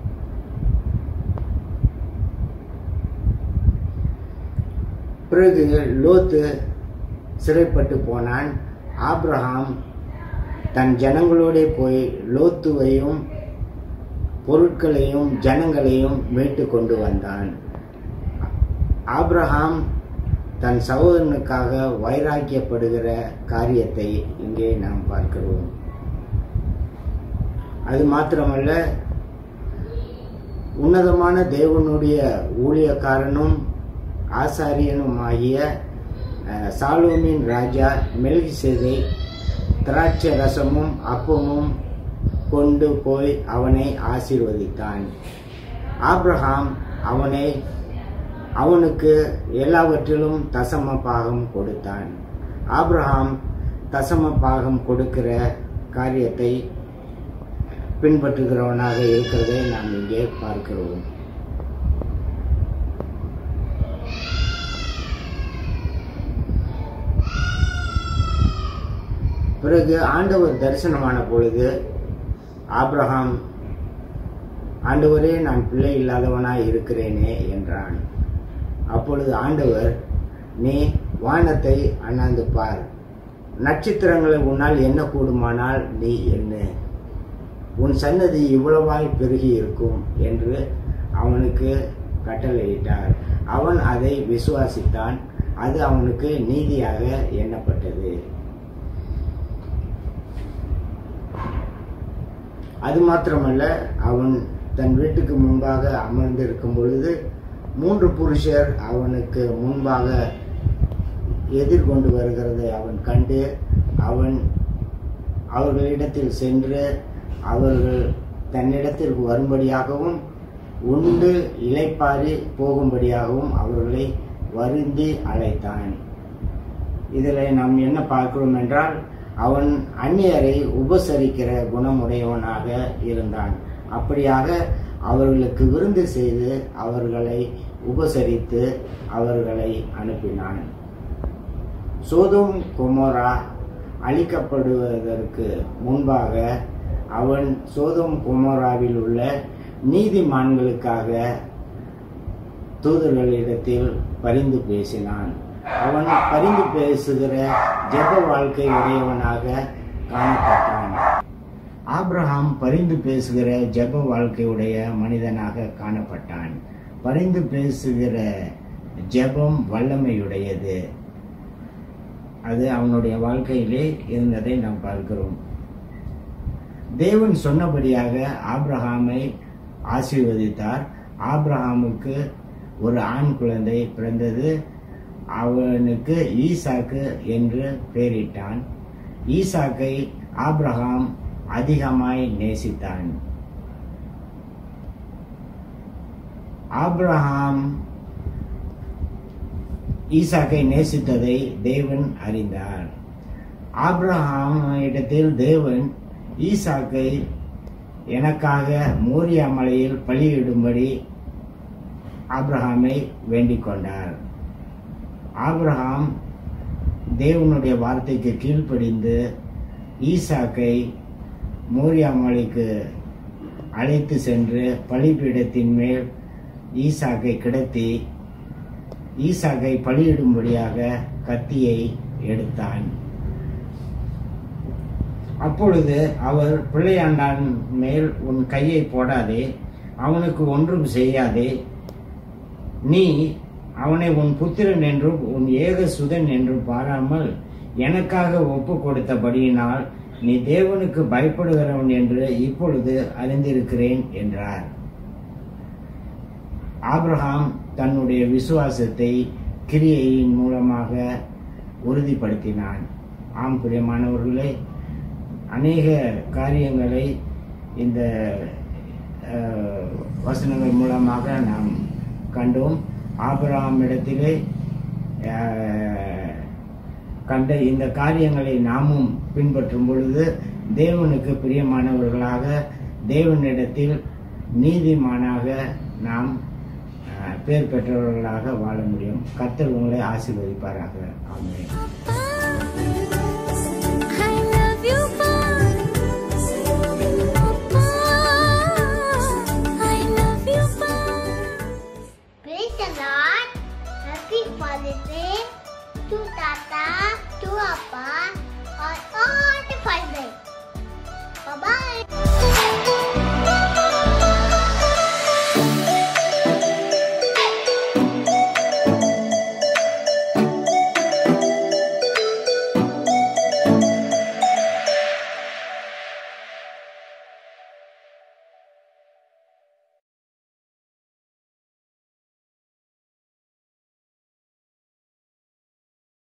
பிறகு லோத்து சிறைப்பட்டு போனான் ஆபிரகாம் தன் ஜனங்களோடே போய் லோத்துவையும் பொருட்களையும் ஜனங்களையும் மீட்டு கொண்டு வந்தான் ஆபிரகாம் தன் சகோதரனுக்காக வைராக்கியப்படுகிற காரியத்தை இங்கே நாம் பார்க்கிறோம் அது மாத்திரமல்ல உன்னதமான தேவனுடைய ஊழியக்காரனும் ஆசாரியனும் ஆகிய அஹ், சாலோமின் ராஜா மெல்கிசேதை திராட்சை ரசமும் அப்பமும் கொண்டு போய் அவனை ஆசீர்வதித்தான் ஆபிரகாம் அவனை அவனுக்கு எல்லாவற்றிலும் தசம பாகம் கொடுத்தான் ஆபிரகாம் தசம பாகம் கொடுக்கிற காரியத்தை பின்பற்றுகிறவனாக இருக்கிறதை நாம் இங்கே பார்க்கிறோம் பிறகு ஆண்டவர் தரிசனமான பொழுது ஆபிரகாம் ஆண்டவரே நான் பிள்ளை இல்லாதவனாய் இருக்கிறேனே என்றான் அப்பொழுது ஆண்டவர் நீ வானத்தை அண்ணாந்து பார் நட்சத்திரங்களை உன்னால் என்ன கூடுமானால் நீ என்ன உன் சன்னதி இவ்வளவாய் பெருகி இருக்கும் என்று அவனுக்கு கட்டளையிட்டார் அவன் அதை விசுவாசித்தான் அது அவனுக்கு நீதியாக எண்ணப்பட்டது அது மாத்திரமல்ல அவன் தன் வீட்டுக்கு முன்பாக அமர்ந்திருக்கும் பொழுது மூன்று புருஷர் அவனுக்கு முன்பாக எதிர்கொண்டு வருகிறதை அவன் கண்டு அவன் அவர்களிடத்தில் சென்று அவர்கள் தன்னிடத்திற்கு வரும்படியாகவும் உண்டு இளைப்பாரி போகும்படியாகவும் அவர்களை வருந்தி அழைத்தான் இதில் நாம் என்ன பார்க்கிறோம் என்றால் அவன் அந்நியரை உபசரிக்கிற குணமுடையவனாக இருந்தான் அப்படியாக அவர்களுக்கு விருந்து செய்து அவர்களை உபசரித்து அவர்களை அனுப்பினான் சோதோம் குமோரா அழிக்கப்படுவதற்கு முன்பாக அவன் சோதோம் குமோராவில் உள்ள நீதிமான்களுக்காக தூதர்களிடத்தில் பரிந்து பேசினான் அவன் பரிந்து பேசுகிற ஜெப வாழ்க்கை உடையவனாக காணப்பட்டான் ஆபிரகாம் பரிந்து பேசுகிற ஜெப வாழ்க்கையுடைய மனிதனாக காணப்பட்டான் பரிந்து பேசுகிற ஜெபம் வல்லமையுடையது அது அவனுடைய வாழ்க்கையிலே இருந்ததை நாம் பார்க்கிறோம் தேவன் சொன்னபடியாக ஆபிரகாமை ஆசீர்வதித்தார் ஆபிரகாமுக்கு ஒரு ஆண் குழந்தை பிறந்தது அவனுக்கு ஈசாக்கு என்று பெயரிட்டான் ஈசாக்கை ஆபிரகாம் அதிகமாய் நேசித்தான் ஆபிரகாம் ஈசாக்கை நேசித்ததை தேவன் அறிந்தார் ஆபிரகாம் இடத்தில் தேவன் ஈசாக்கை எனக்காக மோரியா மலையில் பலியிடும்படி ஆபிரகாமை வேண்டிக் கொண்டார் ஆபிரகாம் தேவனுடைய வார்த்தைக்கு கீழ்ப்படிந்து ஈசாக்கை மோரியா மலைக்கு அழைத்து சென்று பலிபீடத்தின் மேல் ஈசாக்கை கிடத்தி ஈசாக்கை பலியிடும்படியாக கத்தியை எடுத்தான் அப்பொழுது அவர் பிள்ளையாண்டான் மேல் உன் கையை போடாதே அவனுக்கு ஒன்றும் செய்யாதே நீ அவனை உன் புத்திரன் என்றும் உன் ஏக சுதன் என்றும் பாராமல் எனக்காக ஒப்பு கொடுத்தபடியினால் நீ தேவனுக்கு பயப்படுகிறவன் என்று இப்பொழுது அறிந்திருக்கிறேன் என்றார் ஆபிரகாம் தன்னுடைய விசுவாசத்தை கிரியையின் மூலமாக உறுதிப்படுத்தினான் ஆம் பிரியமானவர்களே அநேக காரியங்களை இந்த அஹ், வசனங்கள் மூலமாக நாம் கண்டோம் ஆபிரகாம் இடத்திலே அஹ், கண்ட இந்த காரியங்களை நாமும் பின்பற்றும் பொழுது தேவனுக்கு பிரியமானவர்களாக தேவனிடத்தில் நீதிமானாக நாம் அஹ், பேர் பெற்றவர்களாக வாழ முடியும் கர்த்தர் உங்களை ஆசீர்வதிப்பாராக ஆமென்